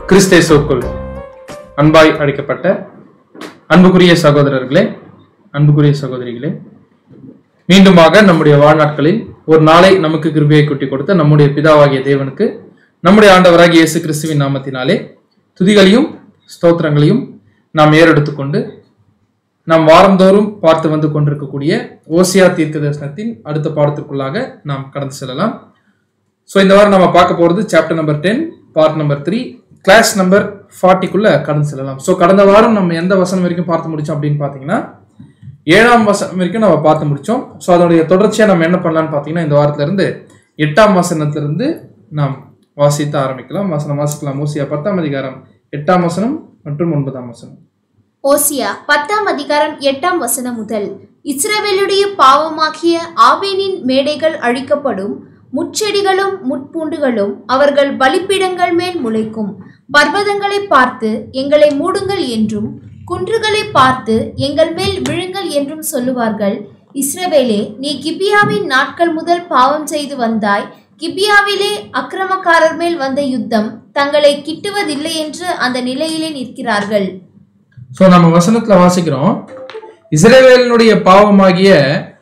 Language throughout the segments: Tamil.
கிறிஸ்தேசுக்குள் அன்பாய் அழைக்கப்பட்ட அன்புக்குரிய சகோதரர்களே அன்புக்குரிய சகோதரிகளே மீண்டுமாக நம்முடைய வாழ்நாட்களில் ஒரு நாளை நமக்கு கிருபையை குட்டி கொடுத்த நம்முடைய பிதாவாகிய தேவனுக்கு நம்முடைய ஆண்டவராகிய இயேசு கிறிஸ்துவின் நாமத்தினாலே துதிகளையும் ஸ்தோத்திரங்களையும் நாம் ஏறெடுத்துக்கொண்டு நாம் வாரந்தோறும் பார்த்து வந்து கொண்டிருக்கக்கூடிய ஓசியா தீர்க்க தரிசனத்தின் அடுத்த பாடத்திற்குள்ளாக நாம் கடந்து செல்லலாம் ஸோ இந்த வாரம் நம்ம பார்க்க போகிறது chapter number ten part number three class number ஃபார்ட்டிக்குள்ள கடந்து செல்லலாம் ஸோ கடந்த வாரம் நம்ம எந்த வசனம் வரைக்கும் பார்த்து முடிச்சோம் அப்படின்னு பார்த்தீங்கன்னா ஏழாம் வசனம் வரைக்கும் நம்ம பார்த்து முடிச்சோம் ஸோ அதனுடைய தொடர்ச்சியாக நம்ம என்ன பண்ணலாம்னு பார்த்தீங்கன்னா இந்த வாரத்துல இருந்து எட்டாம் வசனத்திலிருந்து நாம் வாசித்து ஆரம்பிக்கலாம் வசனம் வாசிக்கலாம் ஓசியா பத்தாம் அதிகாரம் எட்டாம் வசனம் மற்றும் ஒன்பதாம் வசனம் ஓசியா பத்தாம் அதிகாரம் எட்டாம் வசனம் முதல் இஸ்ரவேலுடைய பாவமாகிய ஆவேனின் மேடைகள் அழிக்கப்படும் முட்செடிகளும் முட்பூண்டுகளும் அவர்கள் பலிப்பீடங்கள் மேல் முளைக்கும் பர்வதங்களை பார்த்து எங்களை மூடுங்கள் என்றும் குன்றுகளை பார்த்து எங்கள் மேல் விழுங்கள் என்றும் சொல்லுவார்கள் இஸ்ரவேலே நீ கிபியாவின் நாட்கள் முதல் பாவம் செய்து வந்தாய் கிபியாவிலே அக்கிரமக்காரர் மேல் வந்த யுத்தம் தங்களை கிட்டுவதில்லை என்று அந்த நிலையிலே நிற்கிறார்கள் ஸோ நம்ம வசனத்துல வாசிக்கிறோம் இஸ்ரேவேலினுடைய பாவமாகிய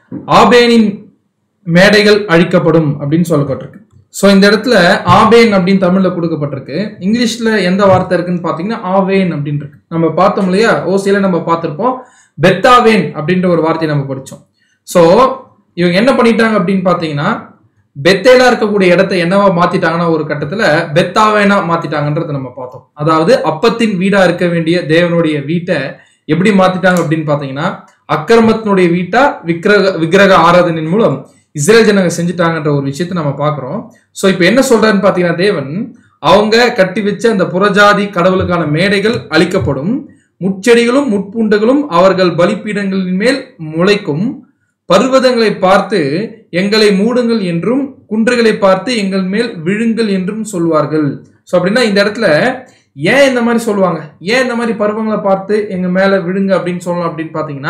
ஆபேனின் மேடைகள் அழிக்கப்படும் அப்படின்னு சொல்லப்பட்டிருக்கு ஸோ இந்த இடத்துல ஆபேன் அப்படின்னு தமிழ்ல கொடுக்கப்பட்டிருக்கு இங்கிலீஷ்ல எந்த வார்த்தை இருக்குன்னு பார்த்தீங்கன்னா ஆவேன் அப்படின்னு இருக்கு நம்ம பார்த்தோம் இல்லையா ஓசியில நம்ம பார்த்திருப்போம் பெத்தாவேன் அப்படின்ற ஒரு வார்த்தையை நம்ம படிச்சோம் ஸோ இவங்க என்ன பண்ணிட்டாங்க அப்படின்னு பார்த்தீங்கன்னா பெத்தேலா இருக்கக்கூடிய இடத்த என்னவா மாத்திட்டாங்கன்னா ஒரு கட்டத்துல பெத்தாவேனா மாத்திட்டாங்கன்றத நம்ம பார்த்தோம் அதாவது அப்பத்தின் வீடா இருக்க வேண்டிய தேவனுடைய வீட்டை எப்படி மாத்திட்டாங்க அப்படின்னு பாத்தீங்கன்னா அக்கிரமத்தினுடைய வீட்டா விக்கிரக விக்கிரக ஆராதனையின் மூலம் இஸ்ரேல் ஜனங்க செஞ்சுட்டாங்கன்ற ஒரு விஷயத்தை நம்ம பார்க்கிறோம் ஸோ இப்போ என்ன சொல்றாருன்னு பாத்தீங்கன்னா தேவன் அவங்க கட்டி வச்ச அந்த புறஜாதி கடவுளுக்கான மேடைகள் அழிக்கப்படும் முட்செடிகளும் முட்பூண்டுகளும் அவர்கள் பலிப்பீடங்களின் மேல் முளைக்கும் பர்வதங்களை பார்த்து எங்களை மூடுங்கள் என்றும் குன்றுகளை பார்த்து எங்கள் மேல் விழுங்கள் என்றும் சொல்வார்கள் ஸோ அப்படின்னா இந்த இடத்துல ஏன் இந்த மாதிரி சொல்லுவாங்க ஏன் இந்த மாதிரி பருவங்களை பார்த்து எங்க மேல விழுங்க அப்படின்னு சொல்லலாம் அப்படின்னு பாத்தீங்கன்னா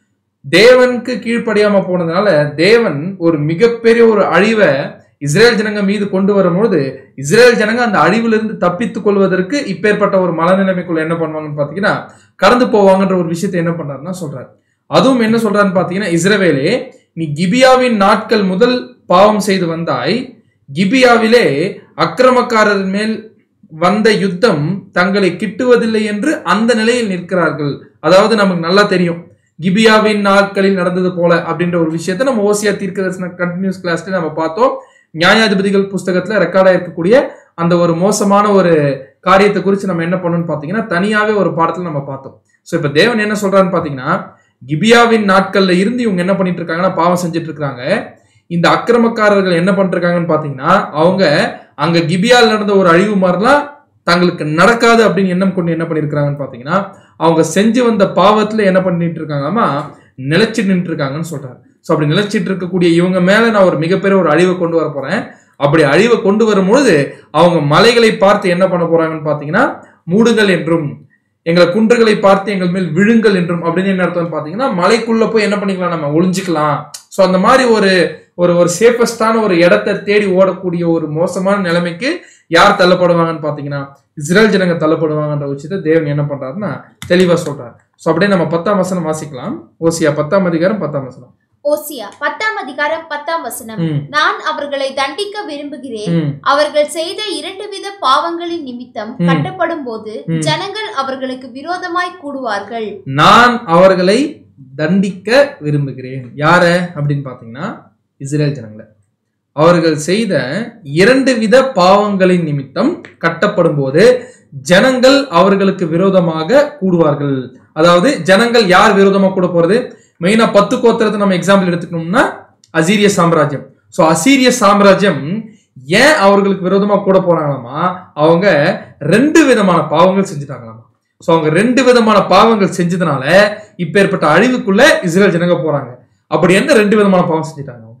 தேவனுக்கு கீழ்ப்படியாம போனதுனால தேவன் ஒரு மிகப்பெரிய ஒரு அழிவை இஸ்ரேல் ஜனங்க மீது கொண்டு வரும்பொழுது இஸ்ரேல் ஜனங்க அந்த அழிவிலிருந்து தப்பித்துக் கொள்வதற்கு இப்பேற்பட்ட ஒரு மனநிலைமைக்குள்ள என்ன பண்ணுவாங்கன்னு பாத்தீங்கன்னா கடந்து போவாங்கன்ற ஒரு விஷயத்தை என்ன பண்றாருன்னா சொல்றாரு அதுவும் என்ன சொல்றாருன்னு பாத்தீங்கன்னா இஸ்ரவேலே நீ கிபியாவின் நாட்கள் முதல் பாவம் செய்து வந்தாய் கிபியாவிலே அக்கிரமக்காரர் மேல் வந்த யுத்தம் தங்களை கிட்டுவதில்லை என்று அந்த நிலையில் நிற்கிறார்கள் அதாவது நமக்கு நல்லா தெரியும் கிபியாவின் நாட்களில் நடந்தது போல அப்படின்ற ஒரு விஷயத்தை நம்ம ஓசியா தீர்க்க தரிசன கண்டினியூஸ் கிளாஸ்ல நம்ம பார்த்தோம் நியாயாதிபதிகள் புஸ்தகத்துல ரெக்கார்டா இருக்கக்கூடிய அந்த ஒரு மோசமான ஒரு காரியத்தை குறித்து நம்ம என்ன பண்ணணும்னு பாத்தீங்கன்னா தனியாவே ஒரு பாடத்துல நம்ம பார்த்தோம் ஸோ இப்ப தேவன் என்ன சொல்றாருன்னு பாத்தீங்கன்னா கிபியாவின் நாட்கள்ல இருந்து இவங்க என்ன பண்ணிட்டு இருக்காங்கன்னா பாவம் செஞ்சுட்டு இருக்காங்க இந்த அக்கிரமக்காரர்கள் என்ன பண்ணிட்டு இருக்காங்கன்னு பாத்தீங்கன்னா அவங்க அங்க கிபியால் நடந்த ஒரு அழிவு மாதிரிலாம் தங்களுக்கு நடக்காது அப்படின்னு எண்ணம் கொண்டு என்ன பண்ணிருக்காங்கன்னு பாத்தீங்கன்னா அவங்க செஞ்சு வந்த பாவத்துல என்ன பண்ணிட்டு இருக்காங்கம்மா நிலைச்சு நின்று இருக்காங்கன்னு சொல்றாரு ஸோ அப்படி நிலைச்சிட்டு இருக்கக்கூடிய இவங்க மேல நான் ஒரு மிகப்பெரிய ஒரு அழிவை கொண்டு வர போறேன் அப்படி அழிவை கொண்டு வரும்பொழுது அவங்க மலைகளை பார்த்து என்ன பண்ண போறாங்கன்னு பாத்தீங்கன்னா மூடுங்கள் என்றும் எங்களை குன்றுகளை பார்த்து எங்கள் மேல் விழுங்கள் என்றும் அப்படின்னு என்ன அர்த்தம்னு பாத்தீங்கன்னா மலைக்குள்ள போய் என்ன பண்ணிக்கலாம் நம்ம ஒளிஞ்சுக்கலாம் ஸோ அந்த மாதிரி ஒரு ஒரு ஒரு சேஃபஸ்டான ஒரு இடத்தை தேடி ஓடக்கூடிய ஒரு மோசமான நிலைமைக்கு யார் தள்ளப்படுவாங்கன்னு பாத்தீங்கன்னா இஸ்ரேல் ஜனங்க தள்ளப்படுவாங்கன்ற விஷயத்தை தேவன் என்ன பண்றாருன்னா தெளிவா சொல்றாரு ஸோ அப்படியே நம்ம பத்தாம் வசனம் வாசிக்கலாம் ஓசியா பத்தாம் அதிகாரம் பத்தாம் வசனம் ஓசியா பத்தாம் அதிகாரம் பத்தாம் வசனம் ம், நான் அவர்களை தண்டிக்க விரும்புகிறேன் ம், அவர்கள் செய்த இரண்டு வித பாவங்களின் நிமித்தம் ம். கட்டப்படும் போது ம். ஜனங்கள் அவர்களுக்கு விரோதமாய் கூடுவார்கள் நான் அவர்களை தண்டிக்க விரும்புகிறேன் யார அப்படின்னு பாத்தீங்கன்னா இஸ்ரேல் ஜனங்களை அவர்கள் செய்த இரண்டு வித பாவங்களின் நிமித்தம் கட்டப்படும் போது ஜனங்கள் அவர்களுக்கு விரோதமாக கூடுவார்கள் அதாவது ஜனங்கள் யார் விரோதமா கூட போறது மெயினா பத்து கோத்திரத்தை நம்ம எக்ஸாம்பிள் எடுத்துக்கணும்னா அசீரிய சாம்ராஜ்யம் சோ அசீரிய சாம்ராஜ்யம் ஏன் அவர்களுக்கு விரோதமா கூட போறாங்களாமா அவங்க ரெண்டு விதமான பாவங்கள் செஞ்சுட்டாங்களாமா சோ அவங்க ரெண்டு விதமான பாவங்கள் செஞ்சதுனால இப்பேற்பட்ட அழிவுக்குள்ள இஸ்ரேல் ஜனங்க போறாங்க அப்படி என்ன ரெண்டு விதமான பாவம் செஞ்சுட்டாங்க அவங்க?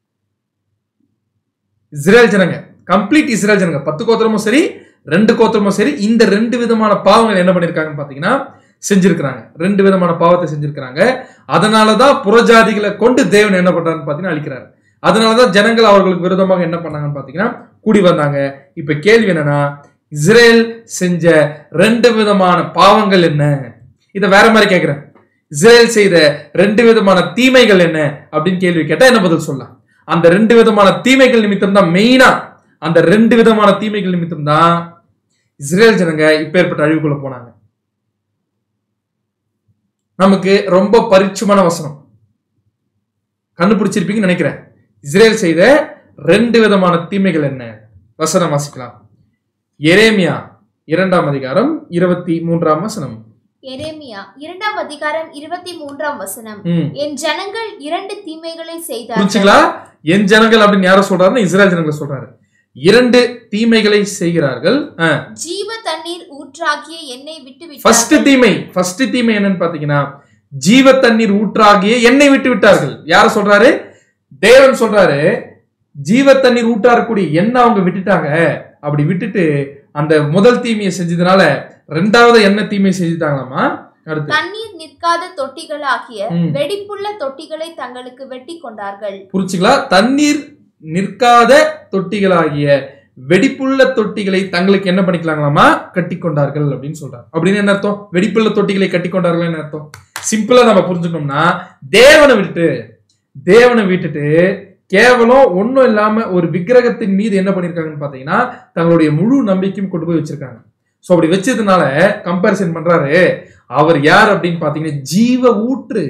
இஸ்ரேல் ஜனங்க கம்ப்ளீட் இஸ்ரேல் ஜனங்க பத்து கோத்திரமும் சரி ரெண்டு கோத்திரமும் சரி இந்த ரெண்டு விதமான பாவங்கள் என்ன பண்ணிருக்காங்கன்னு பாத்தீங்கன்னா செஞ்சிருக்கிறாங்க ரெண்டு விதமான பாவத்தை செஞ்சிருக்கிறாங்க அதனாலதான் புறஜாதிகளை கொண்டு தேவன் என்ன பண்றாருன்னு பாத்தீங்கன்னா அழிக்கிறாரு அதனாலதான் ஜனங்கள் அவர்களுக்கு விரோதமாக என்ன பண்ணாங்கன்னு பாத்தீங்கன்னா கூடி வந்தாங்க இப்ப கேள்வி என்னன்னா இஸ்ரேல் செஞ்ச ரெண்டு விதமான பாவங்கள் என்ன இத வேற மாதிரி கேக்குறேன் இஸ்ரேல் செய்த ரெண்டு விதமான தீமைகள் என்ன அப்படின்னு கேள்வி கேட்டா என்ன பதில் சொல்லலாம் அந்த ரெண்டு விதமான தீமைகள் நிமித்தம் தான் மெயினா அந்த ரெண்டு விதமான தீமைகள் நிமித்தம் தான் இஸ்ரேல் ஜனங்க இப்பேற்பட்ட அழிவுக்குள்ள போனாங்க நமக்கு ரொம்ப பரிச்சயமான வசனம் கண்டுபிடிச்சிருப்பீங்கன்னு நினைக்கிறேன் இஸ்ரேல் செய்த ரெண்டு விதமான தீமைகள் என்ன வசனம் வாசிக்கலாம் எரேமியா இரண்டாம் அதிகாரம் இருபத்தி மூன்றாம் வசனம் எரேமியா இரண்டாம் அதிகாரம் இருபத்தி மூன்றாம் வசனம் ம் என் ஜனங்கள் இரண்டு தீமைகளை செய்தார்கள் புரிச்சுங்களா என் ஜனங்கள் அப்படின்னு யார சொல்றாருன்னா இஸ்ரேல் ஜனங்களை சொல்றாரு இரண்டு தீமைகளை செய்கிறார்கள் ஜீவ தண்ணீர் ஊற்றாகிய எண்ணெய் விட்டு ஃபர்ஸ்ட் விட்டார்கள் தீமை ஃபர்ஸ்ட் தீமை என்னன்னு பாத்தீங்கன்னா ஜீவ தண்ணீர் ஊற்றாகிய எண்ணெய் விட்டு விட்டார்கள் யார சொல்றாரு தேவன் சொல்றாரு ஜீவ தண்ணீர் ஊற்றாறக்கூடிய எண்ணெய் அவங்க விட்டுட்டாங்க அப்படி விட்டுட்டு அந்த முதல் தீமையை செஞ்சதுனால ரெண்டாவது என்ன தீமை செஞ்சுட்டாங்களாமா அடுத்து தண்ணீர் நிற்காத தொட்டிகளாகிய ம். வெடிப்புள்ள தொட்டிகளை தங்களுக்கு வெட்டி கொண்டார்கள் புரிச்சுங்களா தண்ணீர் நிற்காத தொட்டிகளாகிய வெடிப்புள்ள தொட்டிகளை தங்களுக்கு என்ன பண்ணிக்கலாங்களாமா கட்டி கொண்டார்கள் அப்படின்னு சொல்றாரு அப்படின்னு என்ன அர்த்தம் வெடிப்புள்ள தொட்டிகளை கட்டி கொண்டார்கள் என்ன அர்த்தம் சிம்பிளா நம்ம புரிஞ்சுக்கணும்னா தேவனை விட்டுட்டு தேவனை விட்டுட்டு கேவலம் ஒண்ணும் இல்லாம ஒரு விக்கிரகத்தின் மீது என்ன பண்ணிருக்காங்கன்னு பாத்தீங்கன்னா தங்களுடைய முழு நம்பிக்கையும் கொண்டு போய் வச்சிருக்காங்க சோ அப்படி வச்சதுனால கம்பேரிசன் பண்றாரு அவர் யார் அப்படின்னு பாத்தீங்கன்னா ஜீவ ஊற்று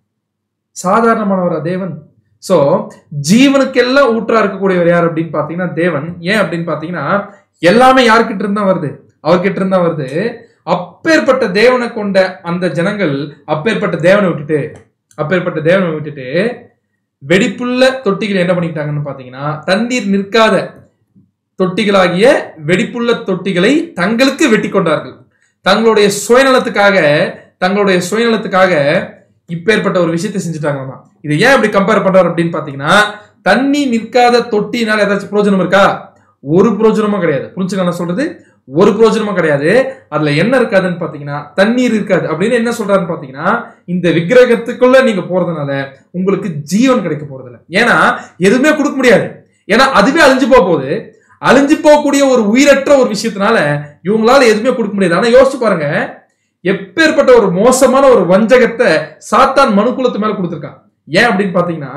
சாதாரணமானவரா தேவன் சோ ஜீவனுக்கெல்லாம் ஊற்றா இருக்கக்கூடியவர் யார் அப்படின்னு பாத்தீங்கன்னா தேவன் ஏன் அப்படின்னு பாத்தீங்கன்னா எல்லாமே யார்கிட்ட இருந்தா வருது அவர்கிட்ட இருந்தா வருது அப்பேற்பட்ட தேவனை கொண்ட அந்த ஜனங்கள் அப்பேற்பட்ட தேவனை விட்டுட்டு அப்பேற்பட்ட தேவனை விட்டுட்டு வெடிப்புள்ள தொட்டிகள் என்ன பண்ணிக்கிட்டாங்கன்னு பாத்தீங்கன்னா தண்ணீர் நிற்காத தொட்டிகளாகிய வெடிப்புள்ள தொட்டிகளை தங்களுக்கு வெட்டி கொண்டார்கள் தங்களுடைய சுயநலத்துக்காக தங்களுடைய சுயநலத்துக்காக இப்பேற்பட்ட ஒரு விஷயத்தை செஞ்சுட்டாங்களாமா இதை ஏன் இப்படி கம்பேர் பண்றாரு அப்படின்னு பாத்தீங்கன்னா தண்ணி நிற்காத தொட்டினால ஏதாச்சும் பிரயோஜனம் இருக்கா ஒரு பிரயோஜனமும் கிடையாது புரிஞ்சுக்க நான் சொல்றது ஒரு பிரயோஜனமும் கிடையாது அதுல என்ன இருக்காதுன்னு பாத்தீங்கன்னா தண்ணீர் இருக்காது அப்படின்னு என்ன சொல்றாருன்னு பாத்தீங்கன்னா இந்த விக்கிரகத்துக்குள்ள நீங்க போறதுனால உங்களுக்கு ஜீவன் கிடைக்க போறது இல்ல ஏன்னா எதுவுமே கொடுக்க முடியாது ஏன்னா அதுவே அழிஞ்சு போக போகுது அழிஞ்சு போகக்கூடிய ஒரு உயிரற்ற ஒரு விஷயத்தினால இவங்களால எதுவுமே கொடுக்க முடியாது ஆனா யோசிச்சு பாருங்க எப்பேற்பட்ட ஒரு மோசமான ஒரு வஞ்சகத்தை சாத்தான் மனுக்குலத்து மேல கொடுத்திருக்கான் ஏன் அப்படின்னு பாத்தீங்கன்னா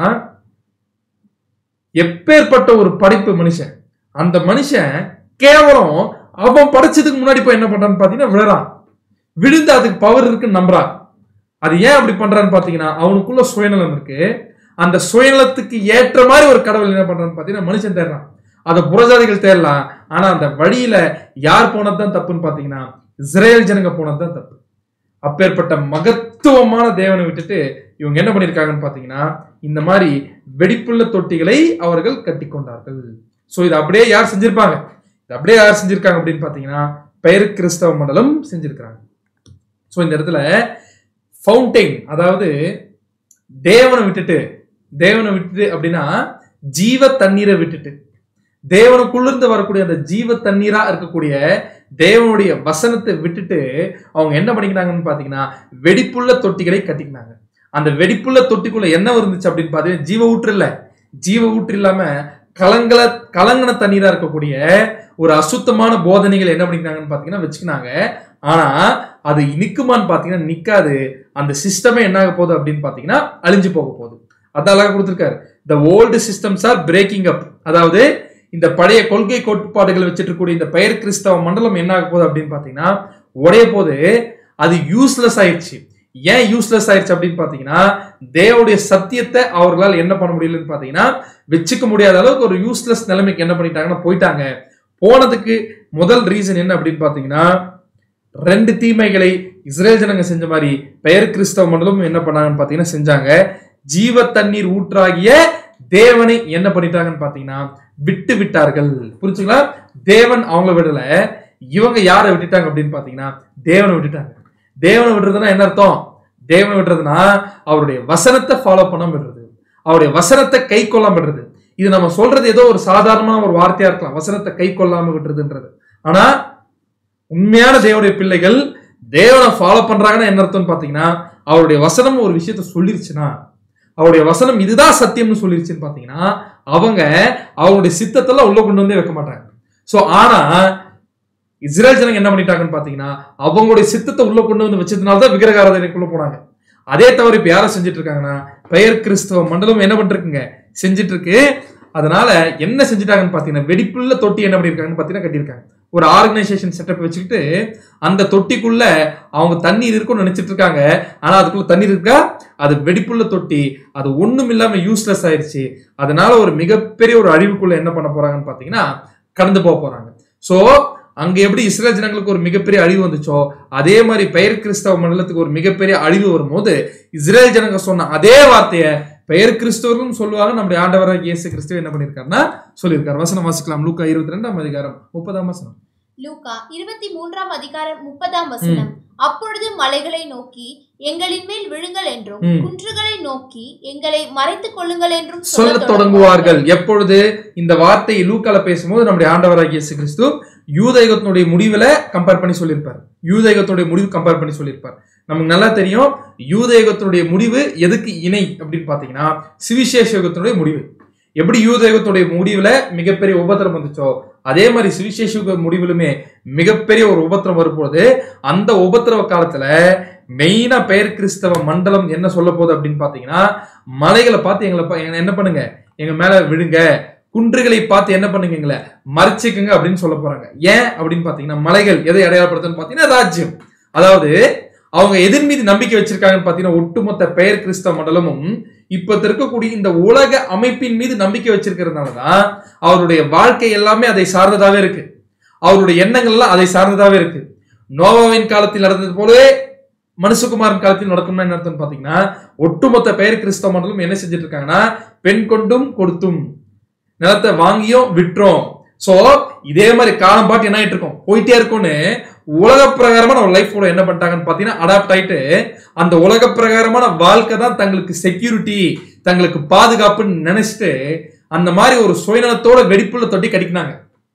எப்பேற்பட்ட ஒரு படைப்பு மனுஷன் அந்த மனுஷன் கேவலம் அவன் படைச்சதுக்கு முன்னாடி போய் என்ன பண்றான்னு பாத்தீங்கன்னா விழறான் விழுந்து அதுக்கு பவர் இருக்குன்னு நம்புறான் அது ஏன் அப்படி பண்றான்னு பாத்தீங்கன்னா அவனுக்குள்ள சுயநலம் இருக்கு அந்த சுயநலத்துக்கு ஏற்ற மாதிரி ஒரு கடவுள் என்ன பண்றான்னு பாத்தீங்கன்னா மனுஷன் தேடுறான் அதை புறஜாதிகள் தேடலாம் ஆனா அந்த வழியில யார் போனதுதான் தப்புன்னு பாத்தீங்கன்னா இஸ்ரேல் ஜனங்க போனதுதான் தப்பு அப்பேற்பட்ட மகத்துவமான தேவனை விட்டுட்டு இவங்க என்ன பண்ணிருக்காங்கன்னு பாத்தீங்கன்னா இந்த மாதிரி வெடிப்புள்ள தொட்டிகளை அவர்கள் கட்டி கொண்டார்கள் சோ இது அப்படியே யார் செஞ்சிருப்பாங்க இது அப்படியே யார் செஞ்சிருக்காங்க அப்படின்னு பாத்தீங்கன்னா பெயர் கிறிஸ்தவ மண்டலம் செஞ்சிருக்கிறாங்க சோ இந்த இடத்துல ஃபவுண்டைன் அதாவது தேவனை விட்டுட்டு தேவனை விட்டுட்டு அப்படின்னா ஜீவ தண்ணீரை விட்டுட்டு தேவனுக்குள்ளிருந்து வரக்கூடிய அந்த ஜீவ தண்ணீரா இருக்கக்கூடிய தேவனுடைய வசனத்தை விட்டுட்டு அவங்க என்ன பண்ணிக்கினாங்கன்னு பாத்தீங்கன்னா வெடிப்புள்ள தொட்டிகளை கட்டிக்கினாங்க அந்த வெடிப்புள்ள தொட்டிக்குள்ள என்ன இருந்துச்சு அப்படின்னு பாத்தீங்கன்னா ஜீவ ஊற்று இல்ல ஜீவ ஊற்று இல்லாம கலங்கல கலங்கன தண்ணீரா இருக்கக்கூடிய ஒரு அசுத்தமான போதனைகள் என்ன பண்ணிக்கினாங்கன்னு பாத்தீங்கன்னா வச்சுக்கினாங்க ஆனா அது நிக்குமான்னு பாத்தீங்கன்னா நிக்காது அந்த சிஸ்டமே என்ன ஆக போகுது அப்படின்னு பாத்தீங்கன்னா அழிஞ்சு போக போகுது அதான் அழகா கொடுத்திருக்காரு the old systems are breaking up அதாவது இந்த பழைய கொள்கை கோட்பாடுகள் வச்சுட்டு இருக்கக்கூடிய இந்த பெயர் கிறிஸ்தவ மண்டலம் என்ன ஆக போகுது அப்படின்னு பாத்தீங்கன்னா உடைய போது அது யூஸ்லெஸ் ஆயிடுச்சு ஏன் யூஸ்லெஸ் ஆயிடுச்சு அப்படின்னு பாத்தீங்கன்னா தேவனுடைய சத்தியத்தை அவர்களால் என்ன பண்ண முடியலன்னு பாத்தீங்கன்னா வச்சுக்க முடியாத அளவுக்கு ஒரு யூஸ்லெஸ் நிலைமைக்கு என்ன பண்ணிட்டாங்கன்னா போயிட்டாங்க போனதுக்கு முதல் ரீசன் என்ன அப்படின்னு பாத்தீங்கன்னா ரெண்டு தீமைகளை இஸ்ரேல் ஜனங்க செஞ்ச மாதிரி பெயர் கிறிஸ்தவ மண்டலம் என்ன பண்ணாங்கன்னு பாத்தீங்கன்னா செஞ்சாங்க ஜீவ தண்ணீர் ஊற்றாகிய தேவனை என்ன பண்ணிட்டாங்கன்னு பாத்தீங்கன்னா விட்டு விட்டார்கள் புரிஞ்சுங்களா தேவன் அவங்கள விடல இவங்க யாரை விட்டுட்டாங்க அப்படின்னு பாத்தீங்கன்னா தேவனை விட்டுட்டாங்க தேவனை விடுறதுன்னா என்ன அர்த்தம் தேவனை விடுறதுன்னா அவருடைய வசனத்தை ஃபாலோ பண்ணாம விடுறது அவருடைய வசனத்தை கை கொள்ளாம விடுறது இது நம்ம சொல்றது ஏதோ ஒரு சாதாரணமான ஒரு வார்த்தையா இருக்கலாம் வசனத்தை கை கொள்ளாம விடுறதுன்றது ஆனா உண்மையான தேவனுடைய பிள்ளைகள் தேவனை ஃபாலோ பண்றாங்கன்னா என்ன அர்த்தம்னு பாத்தீங்கன்னா அவருடைய வசனம் ஒரு விஷயத்த சொல்லிருச்சுன்னா அவருடைய வசனம் இதுதான் சத்தியம்னு சொல்லிருச்சுன்னு பாத்தீங்கன்னா அவங்க அவங்களுடைய சித்தத்தெல்லாம் உள்ள கொண்டு வந்தே வைக்க மாட்டாங்க சோ ஆனா இஸ்ரேல் ஜனங்க என்ன பண்ணிட்டாங்கன்னு பாத்தீங்கன்னா அவங்களுடைய சித்தத்தை உள்ள கொண்டு வந்து வச்சதுனால தான் விக்கிரகாரதனைக்குள்ள போனாங்க அதே தவிர இப்ப யாரை செஞ்சுட்டு இருக்காங்கன்னா பெயர் கிறிஸ்தவ மண்டலம் என்ன பண்ணிருக்குங்க செஞ்சுட்டு இருக்கு அதனால என்ன செஞ்சுட்டாங்கன்னு பாத்தீங்கன்னா வெடிப்புள்ள தொட்டி என்ன பண்ணிருக்காங்கன்னு பாத்தீங்கன்னா கட்டியிருக்காங்க ஒரு ஆர்கனைசேஷன் செட்டப் வச்சுக்கிட்டு அந்த தொட்டிக்குள்ள அவங்க தண்ணீர் இருக்கும்னு நினைச்சிட்டு இருக்காங்க ஆனா அதுக்குள்ள தண்ணீர் இருக்கா அது வெடிப்புள்ள தொட்டி அது ஒண்ணும் இல்லாம யூஸ்லெஸ் ஆயிருச்சு அதனால ஒரு மிகப்பெரிய ஒரு அழிவுக்குள்ள என்ன பண்ண போறாங்கன்னு பாத்தீங்கன்னா கடந்து போக போறாங்க சோ அங்க எப்படி இஸ்ரேல் ஜனங்களுக்கு ஒரு மிகப்பெரிய அழிவு வந்துச்சோ அதே மாதிரி பெயர் கிறிஸ்தவ மண்டலத்துக்கு ஒரு மிகப்பெரிய அழிவு வரும்போது இஸ்ரேல் ஜனங்க சொன்ன அதே வார்த்தையை பெயர் கிறிஸ்தவர்களும் சொல்லுவாங்க நம்முடைய ஆண்டவராக இயேசு கிறிஸ்துவ என்ன பண்ணியிருக்காருன்னா சொல்லியிருக்காரு வசனம் வாசிக்கலாம் லூக்கா இருபத்தி ரெண்டாம் அதிகாரம் முப்பதாம் வசனம் லூக்கா இருபத்தி மூன்றாம் அதிகாரம் முப்பதாம் வசனம் அப்பொழுது மலைகளை நோக்கி எங்களின் மேல் விழுங்கள் என்றும் ம். குன்றுகளை நோக்கி எங்களை மறைத்துக் கொள்ளுங்கள் என்றும் சொல்லத் தொடங்குவார்கள் எப்பொழுது இந்த வார்த்தையை லூக்கால பேசும்போது நம்முடைய ஆண்டவராகிய இயேசு கிறிஸ்து யூதயுகத்தினுடைய முடிவுல கம்பேர் பண்ணி சொல்லியிருப்பார் யூதயுகத்தினுடைய முடிவு கம்பேர் பண்ணி சொல்லியிருப்பார் நமக்கு நல்லா தெரியும் யூதயுகத்தினுடைய முடிவு எதுக்கு இணை அப்படின்னு பாத்தீங்கன்னா சுவிசேஷ யுகத்தினுடைய முடிவு எப்படி யூதயுகத்துடைய முடிவுல மிகப்பெரிய உபத்திரம் வந்துச்சோ அதே மாதிரி சுவிசேஷ யுக முடிவிலுமே மிகப்பெரிய ஒரு உபத்திரம் வரும்போது அந்த உபத்திரவ காலத்துல மெயினா பெயர் கிறிஸ்தவ மண்டலம் என்ன சொல்ல போகுது அப்படின்னு பாத்தீங்கன்னா மலைகளை பார்த்து எங்களை பா- எங்களை என்ன பண்ணுங்க எங்க மேல விழுங்க குன்றுகளை பார்த்து என்ன பண்ணுங்க எங்களை மறைச்சிக்குங்க அப்படின்னு சொல்ல போறாங்க ஏன் அப்படின்னு பாத்தீங்கன்னா மலைகள் எதை அடையாளப்படுத்துன்னு பாத்தீங்கன்னா ராஜ்யம் அதாவது அவங்க எதிர் மீது நம்பிக்கை வச்சிருக்காங்கன்னு பாத்தீங்கன்னா ஒட்டுமொத்த பெயர் கிறிஸ்தவ மண்டலமும் இப்ப இருக்கக்கூடிய இந்த உலக அமைப்பின் மீது நம்பிக்கை வச்சிருக்கிறதுனால தான் அவருடைய வாழ்க்கை எல்லாமே அதை சார்ந்ததாவே இருக்கு அவருடைய எண்ணங்கள் எல்லாம் அதை சார்ந்ததாவே இருக்கு நோவாவின் காலத்தில் நடந்தது போலவே மனுஷகுமாரன் காலத்தில் நடக்கும்னா என்ன அர்த்தம் பாத்தீங்கன்னா ஒட்டுமொத்த பெயர் கிறிஸ்தவ மண்டலம் என்ன செஞ்சுட்டு இருக்காங்கன்னா பெண் கொண்டும் கொடுத்தும் நிலத்தை வாங்கியும் விற்றோம் சோ இதே மாதிரி காலம் பாட்டு என்ன ஆயிட்டு இருக்கும் போயிட்டே இருக்கும்னு உலக பிரகாரமான ஒரு லைஃப் என்ன பண்ணிட்டாங்கன்னு பாத்தீங்கன்னா அடாப்ட் ஆயிட்டு அந்த உலக பிரகாரமான வாழ்க்கை தான் தங்களுக்கு செக்யூரிட்டி தங்களுக்கு பாதுகாப்புன்னு நினைச்சிட்டு அந்த மாதிரி ஒரு சுயநலத்தோட வெடிப்புள்ள தொட்டி கடிக்கினாங்க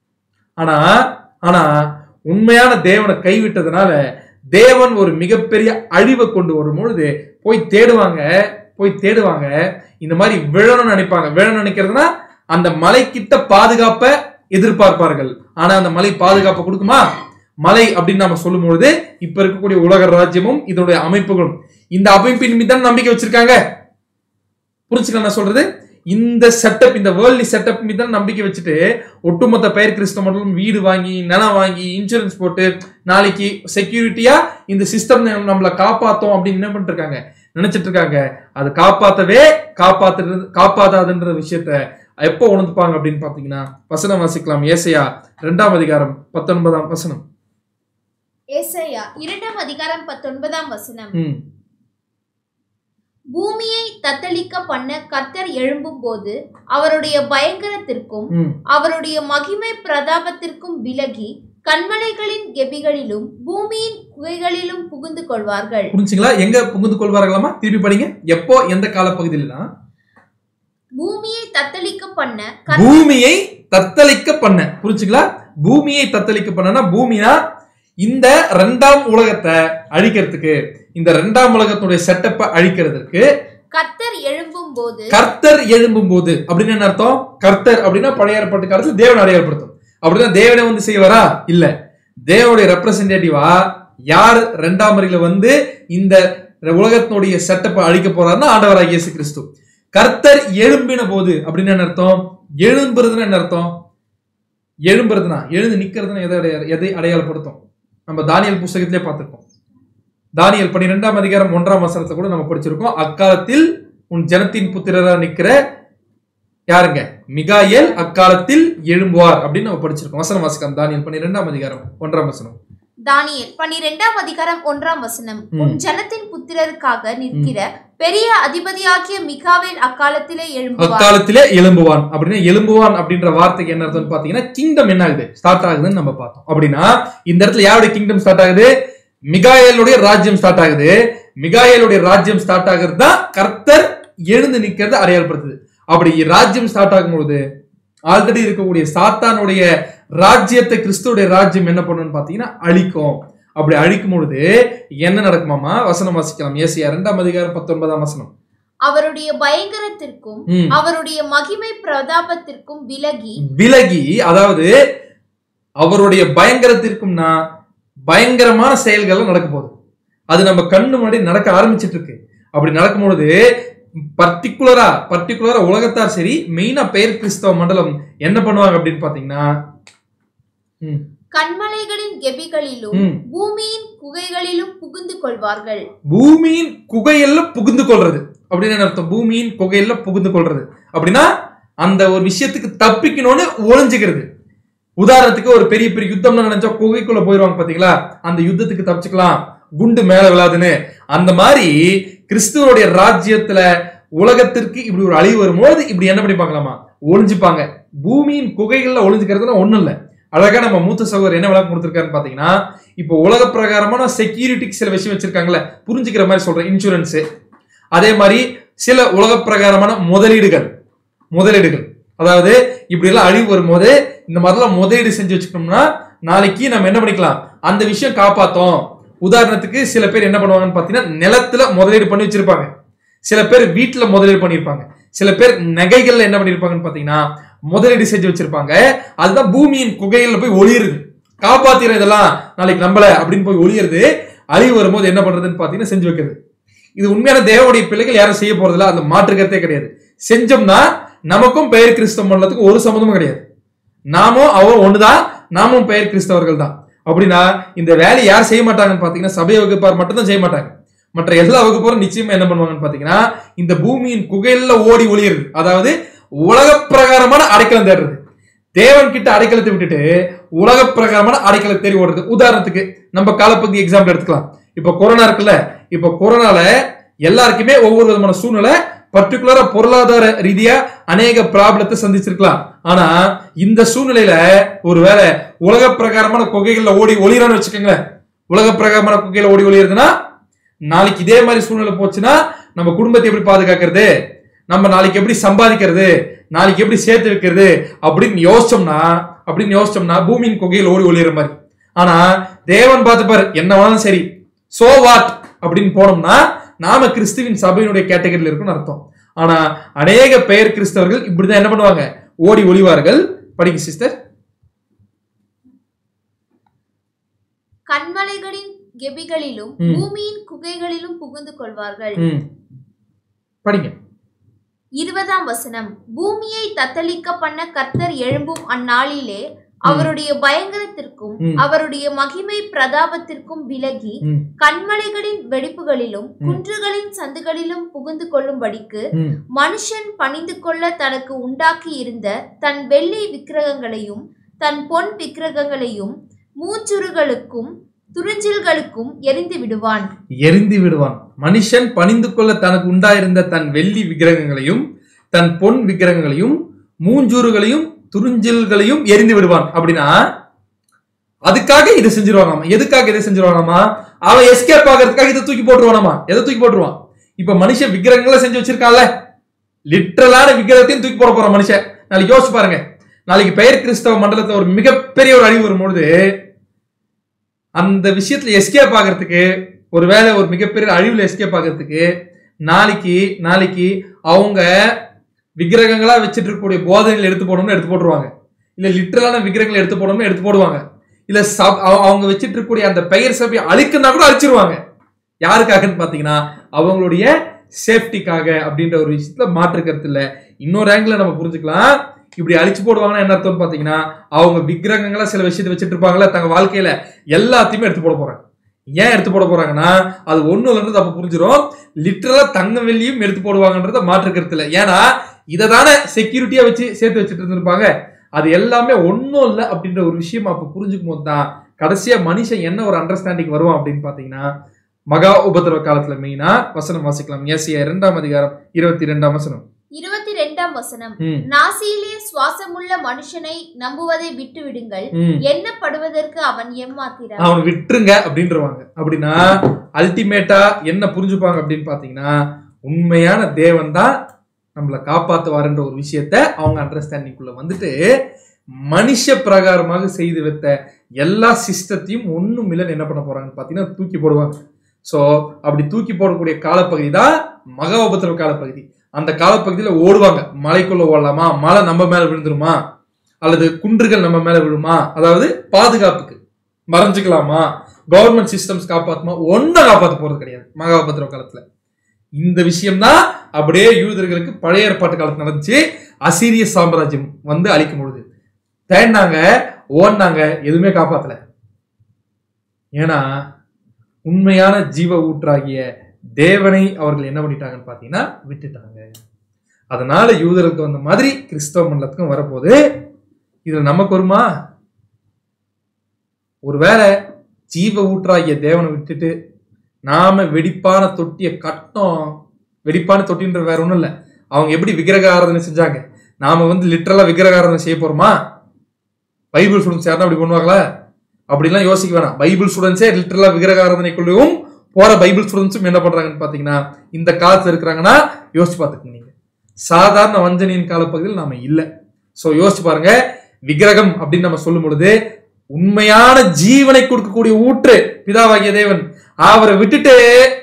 ஆனா ஆனா உண்மையான தேவனை கைவிட்டதுனால தேவன் ஒரு மிகப்பெரிய அழிவை கொண்டு வரும் பொழுது போய் தேடுவாங்க போய் தேடுவாங்க இந்த மாதிரி விழணும்னு நினைப்பாங்க விழணும்னு நினைக்கிறதுனா அந்த மலைக்கிட்ட பாதுகாப்பை எதிர்பார்ப்பார்கள் ஆனா அந்த மலை பாதுகாப்பை கொடுக்குமா மலை அப்படின்னு நம்ம சொல்லும் பொழுது இப்ப இருக்கக்கூடிய உலக ராஜ்யமும் இதனுடைய அமைப்புகளும் இந்த அமைப்பின் மீது தான் நம்பிக்கை வச்சிருக்காங்க புரிஞ்சுக்கலாம் நான் சொல்றது இந்த செட்டப் இந்த வேர்ல்டு செட்டப் மீது தான் நம்பிக்கை வச்சுட்டு ஒட்டுமொத்த பெயர் கிறிஸ்தவ மண்டலம் வீடு வாங்கி நிலம் வாங்கி இன்சூரன்ஸ் போட்டு நாளைக்கு செக்யூரிட்டியா இந்த சிஸ்டம் நம்மளை காப்பாத்தோம் அப்படின்னு என்ன பண்ணிட்டு இருக்காங்க நினைச்சிட்டு இருக்காங்க அது காப்பாத்தவே காப்பாத்துறது காப்பாத்தாதுன்ற விஷயத்த எப்போ உணர்ந்துப்பாங்க அப்படின்னு பாத்தீங்கன்னா வசனம் வாசிக்கலாம் ஏசையா ரெண்டாம் அதிகாரம் பத்தொன்பதாம் வசனம் ஏசாயா இரண்டாம் அதிகாரம் பத்தொன்பதாம் வசனம் ம் பூமியை தத்தளிக்க பண்ண கர்த்தர் எழும்பும் போது அவருடைய பயங்கரத்திற்கும் ம் அவருடைய மகிமை பிரதாபத்திற்கும் விலகி கண்மலைகளின் கெபிகளிலும் பூமியின் குகைகளிலும் புகுந்து கொள்வார்கள் புரிஞ்சுங்களா எங்க புகுந்து கொள்வார்களாமா திருப்பி படிங்க எப்போ எந்த காலப்பகுதியிலனா பூமியை தத்தளிக்க பண்ண கர்த்தர் பூமியை தத்தளிக்க பண்ண புரிஞ்சுங்களா பூமியை தத்தளிக்க பண்ணனா பூமினா இந்த ரெண்டாம் உலகத்தை அழிக்கிறதுக்கு இந்த ரெண்டாம் உலகத்துடைய செட்டப்பை அழிக்கிறதுக்கு கர்த்தர் எழும்பும் போது கர்த்தர் எழும்பும் போது அப்படின்னு என்ன அர்த்தம் கர்த்தர் அப்படின்னா பழைய ஏற்பாட்டு காலத்துல தேவன் அடையாளப்படுத்தும் அப்படின்னா தேவனை வந்து செய்வாரா இல்ல தேவனுடைய ரெப்ரசன்டேட்டிவா யார் ரெண்டாம் முறையில வந்து இந்த உலகத்தினுடைய செட்டப்பை அழிக்க போறாருன்னா ஆண்டவராகிய இயேசு கிறிஸ்து கர்த்தர் எழும்பின போது அப்படின்னு என்ன அர்த்தம் எழும்புறதுன்னா என்ன அர்த்தம் எழும்புறதுனா எழுந்து நிக்கிறதுனா எதை அடைய எதை அடையாளப்படுத்தும் நம்ம தானியல் புஸ்தகத்திலே பார்த்திருக்கோம் தானியல் பன்னிரெண்டாம் அதிகாரம் ஒன்றாம் வசனத்தை கூட நம்ம படிச்சிருக்கோம் அக்காலத்தில் உன் ஜனத்தின் புத்திரரா நிக்கிற யாருங்க மிகாயேல் அக்காலத்தில் எழும்புவார் அப்படின்னு நம்ம படிச்சிருக்கோம் வசனம் வாசிக்கலாம் தானியல் பன்னிரெண்டாம் அதிகாரம் ஒன்றாம் வசனம் தானியேல் பனிரெண்டாம் அதிகாரம் ஒன்றாம் வசனம் ம். உன் ஜனத்தின் புத்திரருக்காக நிற்கிற பெரிய அதிபதியாகிய மிகாவேல் அக்காலத்திலே எழும்புவார் அக்காலத்திலே எழும்புவான் அப்படின்னா எழும்புவான் அப்படின்ற வார்த்தைக்கு என்ன அர்த்தம்னு பாத்தீங்கன்னா கிங்டம் என்ன ஆகுது ஸ்டார்ட் ஆகுதுன்னு நம்ம பார்த்தோம் அப்படின்னா இந்த இடத்துல யாருடைய கிங்டம் ஸ்டார்ட் ஆகுது மிகாயலுடைய ராஜ்யம் ஸ்டார்ட் ஆகுது மிகாயலுடைய ராஜ்யம் ஸ்டார்ட் ஆகுறது தான் கர்த்தர் எழுந்து நிக்கிறது அடையாளப்படுத்துது அப்படி ராஜ்யம் ஸ்டார்ட் ஆகும்பொழுது ஆல்ரெடி இருக்கக்கூடிய சாத்தானுடைய ராஜ்யத்தை கிறிஸ்துவோடைய ராஜ்யம் என்ன பண்ணுன்னு பாத்தீங்கன்னா அழிக்கும் அப்படி அழிக்கும் பொழுது என்ன நடக்குமாமா வசனம் வாசிக்கலாம் ஏசியா இரண்டாம் அதிகாரம் பத்தொன்பதாம் வசனம் அவருடைய பயங்கரத்திற்கும் ம் அவருடைய மகிமை பிரதாபத்திற்கும் விலகி விலகி அதாவது அவருடைய பயங்கரத்திற்கும்னா பயங்கரமான செயல்கள் நடக்க போகுது அது நம்ம கண்ணு முன்னாடி நடக்க ஆரம்பிச்சிட்டு இருக்கு அப்படி நடக்கும்பொழுது பர்டிகுலரா பர்டிகுலரா உலகத்தார் சரி மெயினா பெயர் கிறிஸ்தவ மண்டலம் என்ன பண்ணுவாங்க அப்படின்னு பாத்தீங்கன்னா ம், கண்மலைகளின் கெபிகளிலும் ம். பூமியின் குகைகளிலும் புகுந்து கொள்வார்கள் பூமியின் குகையில புகுந்து கொள்றது அப்படின்னு என்ன அர்த்தம் பூமியின் குகையில புகுந்து கொள்றது அப்படின்னா அந்த ஒரு விஷயத்துக்கு தப்பிக்கணும்னு ஒளிஞ்சுக்கிறது உதாரணத்துக்கு ஒரு பெரிய பெரிய யுத்தம்னு நினைச்சா குகைக்குள்ள போயிருவாங்க பாத்தீங்களா அந்த யுத்தத்துக்கு தப்பிச்சுக்கலாம் குண்டு மேல விழாதுன்னு அந்த மாதிரி கிறிஸ்துவனுடைய ராஜ்யத்துல உலகத்திற்கு இப்படி ஒரு அழிவு வரும்போது இப்படி என்ன பண்ணிப்பாங்களாமா ஒளிஞ்சுப்பாங்க பூமியின் குகைகள்ல ஒளிஞ்சுக்கிறதுனா ஒண்ணும் இல்ல அழகா நம்ம மூத்த சகோதரர் என்ன விளக்கம் கொடுத்திருக்காருன்னு பாத்தீங்கன்னா இப்போ உலக பிரகாரமான செக்யூரிட்டிக்கு சில விஷயம் வச்சிருக்காங்கல்ல புரிஞ்சுக்கிற மாதிரி சொல்றேன் இன்சூரன்ஸ் அதே மாதிரி சில உலக பிரகாரமான முதலீடுகள் முதலீடுகள் அதாவது இப்படி எல்லாம் அழிவு வரும்போது இந்த மாதிரிலாம் முதலீடு செஞ்சு வச்சுக்கணும்னா நாளைக்கு நம்ம என்ன பண்ணிக்கலாம் அந்த விஷயம் காப்பாத்தோம் உதாரணத்துக்கு சில பேர் என்ன பண்ணுவாங்கன்னு பாத்தீங்கன்னா நிலத்துல முதலீடு பண்ணி வச்சிருப்பாங்க சில பேர் வீட்டுல முதலீடு பண்ணியிருப்பாங்க சில பேர் நகைகள்ல என்ன பண்ணியிருப்பாங்கன்னு பாத்தீங்கன்னா முதலீடு செஞ்சு வச்சிருப்பாங்க அதுதான் பூமியின் குகையில போய் ஒளிருது காப்பாத்திரம் இதெல்லாம் நாளைக்கு நம்பல அப்படின்னு போய் ஒளியுறது அழிவு வரும்போது என்ன பண்றதுன்னு பாத்தீங்கன்னா செஞ்சு வைக்கிறது இது உண்மையான தேவனுடைய பிள்ளைகள் யாரும் செய்ய போறதில்ல அந்த மாற்றுக்கிறதே கிடையாது செஞ்சோம்னா நமக்கும் பெயர் கிறிஸ்தவ மண்டலத்துக்கும் ஒரு சம்மந்தமும் கிடையாது நாமும் அவரும் ஒண்ணுதான் நாமும் பெயர் கிறிஸ்தவர்கள் தான் அப்படின்னா இந்த வேலையை யார் செய்ய மாட்டாங்கன்னு பாத்தீங்கன்னா சபை வகுப்பார் மட்டும்தான் செய்ய மாட்டாங்க மற்ற எல்லா வகுப்பாரும் நிச்சயமா என்ன பண்ணுவாங்கன்னு பாத்தீங்கன்னா இந்த பூமியின் குகையில ஓடி ஒளியுறது அதாவது உலக பிரகாரமான அடைக்கலம் தேடுறது தேவன் கிட்ட அடைக்கலத்தை விட்டுட்டு உலக பிரகாரமான அடைக்கலை தேடி ஓடுறது உதாரணத்துக்கு நம்ம காலப்பகுதி எக்ஸாம்பிள் எடுத்துக்கலாம் இப்போ கொரோனா இருக்குல்ல இப்போ கொரோனால எல்லாருக்குமே ஒவ்வொரு விதமான சூழ்நிலை பர்டிகுலரா பொருளாதார ரீதியா அநேக ப்ராப்ளத்தை சந்திச்சிருக்கலாம் ஆனா இந்த சூழ்நிலையில ஒருவேளை உலக பிரகாரமான குகைகள்ல ஓடி ஒளிரான்னு வச்சுக்கோங்களேன் உலக பிரகாரமான குகையில ஓடி ஒளியுறதுன்னா நாளைக்கு இதே மாதிரி சூழ்நிலை போச்சுன்னா நம்ம குடும்பத்தை எப்படி பாதுகாக்கிறது நம்ம நாளைக்கு எப்படி சம்பாதிக்கிறது நாளைக்கு எப்படி சேர்த்து வைக்கிறது அப்படின்னு யோசிச்சோம்னா அப்படின்னு யோசிச்சோம்னா பூமியின் குகையில் ஓடி ஒளியிற மாதிரி ஆனா தேவன் பார்த்துப்பாரு என்ன வேணாலும் சரி சோ வாட் அப்படின்னு போனோம்னா நாம கிறிஸ்துவின் சபையினுடைய கேட்டகரியில் இருக்கும்னு அர்த்தம் ஆனா அநேக பெயர் கிறிஸ்தவர்கள் இப்படிதான் என்ன பண்ணுவாங்க ஓடி ஒளிவார்கள் படிங்க சிஸ்டர் கண்மலைகளின் கெபிகளிலும் ம். பூமியின் குகைகளிலும் புகுந்து கொள்வார்கள் ம் படிங்க இருபதாம் வசனம் பூமியை தத்தளிக்க பண்ண கர்த்தர் எழும்பும் அந்நாளிலே அவருடைய பயங்கரத்திற்கும் ம். அவருடைய மகிமை பிரதாபத்திற்கும் விலகி ம் கண்மலைகளின் வெடிப்புகளிலும் ம். குன்றுகளின் சந்துகளிலும் புகுந்து கொள்ளும்படிக்கு ம் மனுஷன் பணிந்து கொள்ள தனக்கு உண்டாக்கி இருந்த தன் வெள்ளி விக்கிரகங்களையும் தன் பொன் விக்கிரகங்களையும் மூச்சுருகளுக்கும் துறிஞ்சில்களுக்கும் எரிந்து விடுவான் எரிந்து விடுவான் மனுஷன் பணிந்து கொள்ள தனக்கு உண்டாயிருந்த தன் வெள்ளி விக்கிரகங்களையும் தன் பொன் விக்கிரகங்களையும் மூஞ்சூறுகளையும் துறிஞ்சில்களையும் எரிந்து விடுவான் அப்படின்னா அதுக்காக இதை செஞ்சிருவானாமா எதுக்காக இதை செஞ்சிருவானாமா அவன் எஸ்கேப் ஆகிறதுக்காக இதை தூக்கி போட்டுருவானாமா எதை தூக்கி போட்டுருவான் இப்ப மனுஷன் விக்கிரகங்களை செஞ்சு வச்சிருக்கான்ல லிட்டரலான விக்கிரகத்தையும் தூக்கி போட போறான் மனுஷன் நாளைக்கு யோசிச்சு பாருங்க நாளைக்கு பெயர் கிறிஸ்தவ மண்டலத்துல ஒரு மிகப்பெரிய ஒரு அழிவு வரும்பொழுது அந்த விஷயத்துல எஸ்கேப் ஆகிறதுக்கு ஒருவேளை ஒரு மிகப்பெரிய அழிவுல எஸ்கேப் ஆகிறதுக்கு நாளைக்கு நாளைக்கு அவங்க விக்கிரகங்களா வச்சுட்டு இருக்கக்கூடிய போதனைகள் எடுத்து போடணும்னு எடுத்து போட்டுருவாங்க இல்ல லிட்டரலான விக்கிரகங்களை எடுத்து போடணும்னு எடுத்து போடுவாங்க இல்ல சப் அவ- அவங்க வச்சிட்டு இருக்கக்கூடிய அந்த பெயர் சபையை அழிக்கனா கூட அழிச்சிருவாங்க யாருக்காகன்னு பாத்தீங்கன்னா அவங்களுடைய சேஃப்டிக்காக அப்படின்ற ஒரு விஷயத்துல மாற்று கருத்து இல்ல இன்னொரு ஆங்கிள் நம்ம புரிஞ்சுக்கலாம் இப்படி அழிச்சு போடுவாங்கன்னா என்ன அர்த்தம்னு பாத்தீங்கன்னா அவங்க விக்கிரகங்களா சில விஷயத்தை வச்சுட்டு இருப்பாங்கல்ல தங்க வாழ்க்கையில எல்லாத்தையுமே எடுத்து போட போறாங்க ஏன் எடுத்து போட போறாங்கன்னா அது ஒண்ணு இல்லைன்றது அப்ப புரிஞ்சிடும் லிட்டரலா தங்க வெள்ளியும் எடுத்து போடுவாங்கன்றத மாற்று கருத்து இல்லை ஏன்னா இதை தானே செக்யூரிட்டியா வச்சு சேர்த்து வச்சுட்டு இருந்திருப்பாங்க அது எல்லாமே ஒன்றும் இல்லை அப்படின்ற ஒரு விஷயம் அப்ப புரிஞ்சுக்கும் போது தான் கடைசியா மனுஷன் என்ன ஒரு அண்டர்ஸ்டாண்டிங் வருவான் அப்படின்னு பாத்தீங்கன்னா மகா உபத்திரவ காலத்துல மெயினா வசனம் வாசிக்கலாம் ஏசியா இரண்டாம் அதிகாரம் இருபத்தி ரெண்டாம் வசனம் இருபத்தி ரெண்டாம் வசனம் ம் நாசியிலே சுவாசமுள்ள மனுஷனை நம்புவதை விட்டு விடுங்கள் ம் எண்ணப்படுவதற்கு அவன் எம்மாத்திரம் அவனை விட்டுருங்க அப்படின்றவாங்க அப்படின்னா அல்டிமேட்டா என்ன புரிஞ்சுப்பாங்க அப்படின்னு பாத்தீங்கன்னா உண்மையான தேவன் தான் நம்மளை காப்பாத்துவாருன்ற ஒரு விஷயத்த அவங்க அண்டர்ஸ்டாண்டிங்குள்ள வந்துட்டு மனுஷ பிரகாரமாக செய்து வைத்த எல்லா சிஸ்டத்தையும் ஒண்ணும் இல்லைன்னு என்ன பண்ண போறாங்கன்னு பாத்தீங்கன்னா தூக்கி போடுவாங்க சோ அப்படி தூக்கி போடக்கூடிய காலப்பகுதி தான் மகா உபத்திரவ காலப்பகுதி அந்த காலப்பகுதியில ஓடுவாங்க மலைக்குள்ள ஓடலாமா மழை நம்ம மேல விழுந்துருமா அல்லது குன்றுகள் நம்ம மேல விழுமா அதாவது பாதுகாப்புக்கு மறைஞ்சுக்கலாமா கவர்மெண்ட் சிஸ்டம்ஸ் காப்பாத்துமா ஒன்னும் காப்பாத்த போறது கிடையாது மகாபத்திர காலத்துல இந்த விஷயம்தான் அப்படியே யூதர்களுக்கு பழைய ஏற்பாட்டு காலத்துல நடந்துச்சு அசீரிய சாம்ராஜ்யம் வந்து அழிக்கும் பொழுது தேடினாங்க ஓடினாங்க எதுவுமே காப்பாத்தல ஏன்னா உண்மையான ஜீவ ஊற்றாகிய தேவனை அவர்கள் என்ன பண்ணிட்டாங்கன்னு பாத்தீங்கன்னா விட்டுட்டாங்க அதனால யூதருக்கு வந்த மாதிரி கிறிஸ்தவ மண்டலத்துக்கும் வரப்போகுது இதுல நமக்கு வருமா ஒருவேளை ஜீவ ஊற்றாகிய தேவனை விட்டுட்டு நாம வெடிப்பான தொட்டியை கட்டோம் வெடிப்பான தொட்டின்ற வேற ஒண்ணும் இல்ல அவங்க எப்படி விக்கிரக ஆராதனை செஞ்சாங்க நாம வந்து லிட்டரலா விக்கிரக ஆராதனை செய்ய போறோமா பைபிள் ஸ்டூடெண்ட்ஸ் யாரும் அப்படி பண்ணுவாங்களா அப்படிலாம் யோசிக்க வேணாம் பைபிள் ஸ்டூடெண்ட்ஸே லிட்டரலா விக்கிரக ஆராதனைக்குள்ளேயும் போற பைபிள் ஸ்டூடெண்ட்ஸும் என்ன பண்றாங்கன்னு பாத்தீங்கன்னா இந்த காலத்துல இருக்கிறாங்கன்னா யோசிச்சு பார்த்துக்கங்க நீங்க சாதாரண வஞ்சனையின் காலப்பகுதியில் நாம இல்ல சோ யோசிச்சு பாருங்க விக்கிரகம் அப்படின்னு நம்ம சொல்லும் பொழுது உண்மையான ஜீவனை கொடுக்கக்கூடிய ஊற்று பிதாவாகிய தேவன் அவரை விட்டுட்டு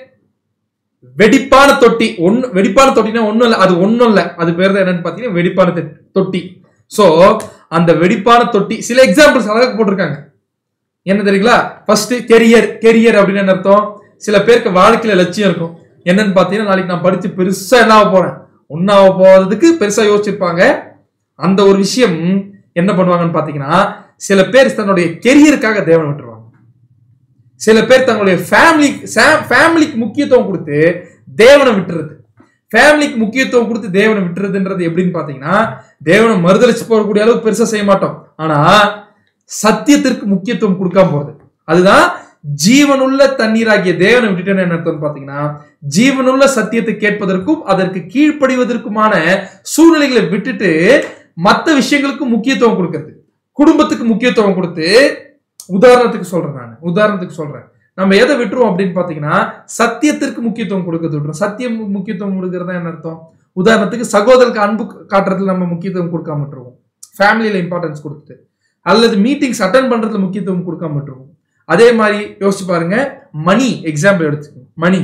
வெடிப்பான தொட்டி ஒன்னு வெடிப்பான தொட்டினா ஒண்ணும் இல்ல அது ஒண்ணும் இல்ல அது பேர் தான் என்னன்னு பாத்தீங்கன்னா வெடிப்பான தொ- தொட்டி சோ அந்த வெடிப்பான தொட்டி சில எக்ஸாம்பிள்ஸ் அழகாக போட்டிருக்காங்க என்ன தெரியுங்களா ஃபர்ஸ்ட் கெரியர் கெரியர் அப்படின்னு என்ன அர்த்தம் சில பேருக்கு வாழ்க்கையில லட்சியம் இருக்கும் என்னன்னு பாத்தீங்கன்னா நாளைக்கு நான் படிச்சு பெருசா என்ன ஆக போறேன் ஒன்னாக போறதுக்கு பெருசா யோசிச்சிருப்பாங்க அந்த ஒரு விஷயம் என்ன பண்ணுவாங்கன்னு பாத்தீங்கன்னா சில பேர் தன்னுடைய கெரியருக்காக தேவனை விட்டுருவாங்க சில பேர் தங்களுடைய ஃபேமிலி ஃபேமிலிக்கு முக்கியத்துவம் கொடுத்து தேவனை விட்டுறது ஃபேமிலிக்கு முக்கியத்துவம் கொடுத்து தேவனை விட்டுறதுன்றது எப்படின்னு பாத்தீங்கன்னா தேவனை மறுதளிச்சு போகக்கூடிய அளவுக்கு பெருசா செய்ய மாட்டோம் ஆனா சத்தியத்திற்கு முக்கியத்துவம் கொடுக்காம போறது அதுதான் ஜீவனுள்ள தண்ணீராகிய தேவனை விட்டுட்டேன்னு என்ன அர்த்தம்னு பாத்தீங்கன்னா ஜீவனுள்ள சத்தியத்தை கேட்பதற்கும் அதற்கு கீழ்ப்படிவதற்குமான சூழ்நிலைகளை விட்டுட்டு மற்ற விஷயங்களுக்கு முக்கியத்துவம் கொடுக்கிறது குடும்பத்துக்கு முக்கியத்துவம் கொடுத்து உதாரணத்துக்கு சொல்றேன் நான் உதாரணத்துக்கு சொல்றேன் நம்ம எதை விட்டுருவோம் அப்படின்னு பாத்தீங்கன்னா சத்தியத்திற்கு முக்கியத்துவம் கொடுக்கறது விட்டுரும் சத்தியம் முக்கியத்துவம் கொடுக்கறதா என்ன அர்த்தம் உதாரணத்துக்கு சகோதரருக்கு அன்பு காட்டுறதுல நம்ம முக்கியத்துவம் கொடுக்காம விட்டுருவோம் ஃபேமிலியில இம்பார்ட்டன்ஸ் கொடுத்துட்டு அல்லது மீட்டிங்ஸ் அட்டன் பண்றதுல முக்கியத்துவம் கொடுக்காம விட்டுருவோம் அதே மாதிரி யோசிச்சு பாருங்க மணி எக்ஸாம்பிள் எடுத்துக்கோங்க மணி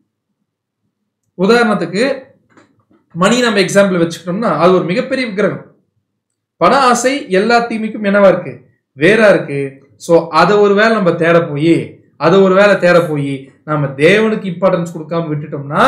உதாரணத்துக்கு மணி நம்ம எக்ஸாம்பிள் வச்சுக்கிட்டோம்னா அது ஒரு மிகப்பெரிய விக்கிரகம் பண ஆசை எல்லா தீமைக்கும் என்னவா இருக்கு வேறா இருக்கு ஸோ அதை ஒரு வேளை நம்ம தேட போய் அதை ஒரு வேளை தேட போய் நம்ம தேவனுக்கு இம்பார்ட்டன்ஸ் கொடுக்காம விட்டுட்டோம்னா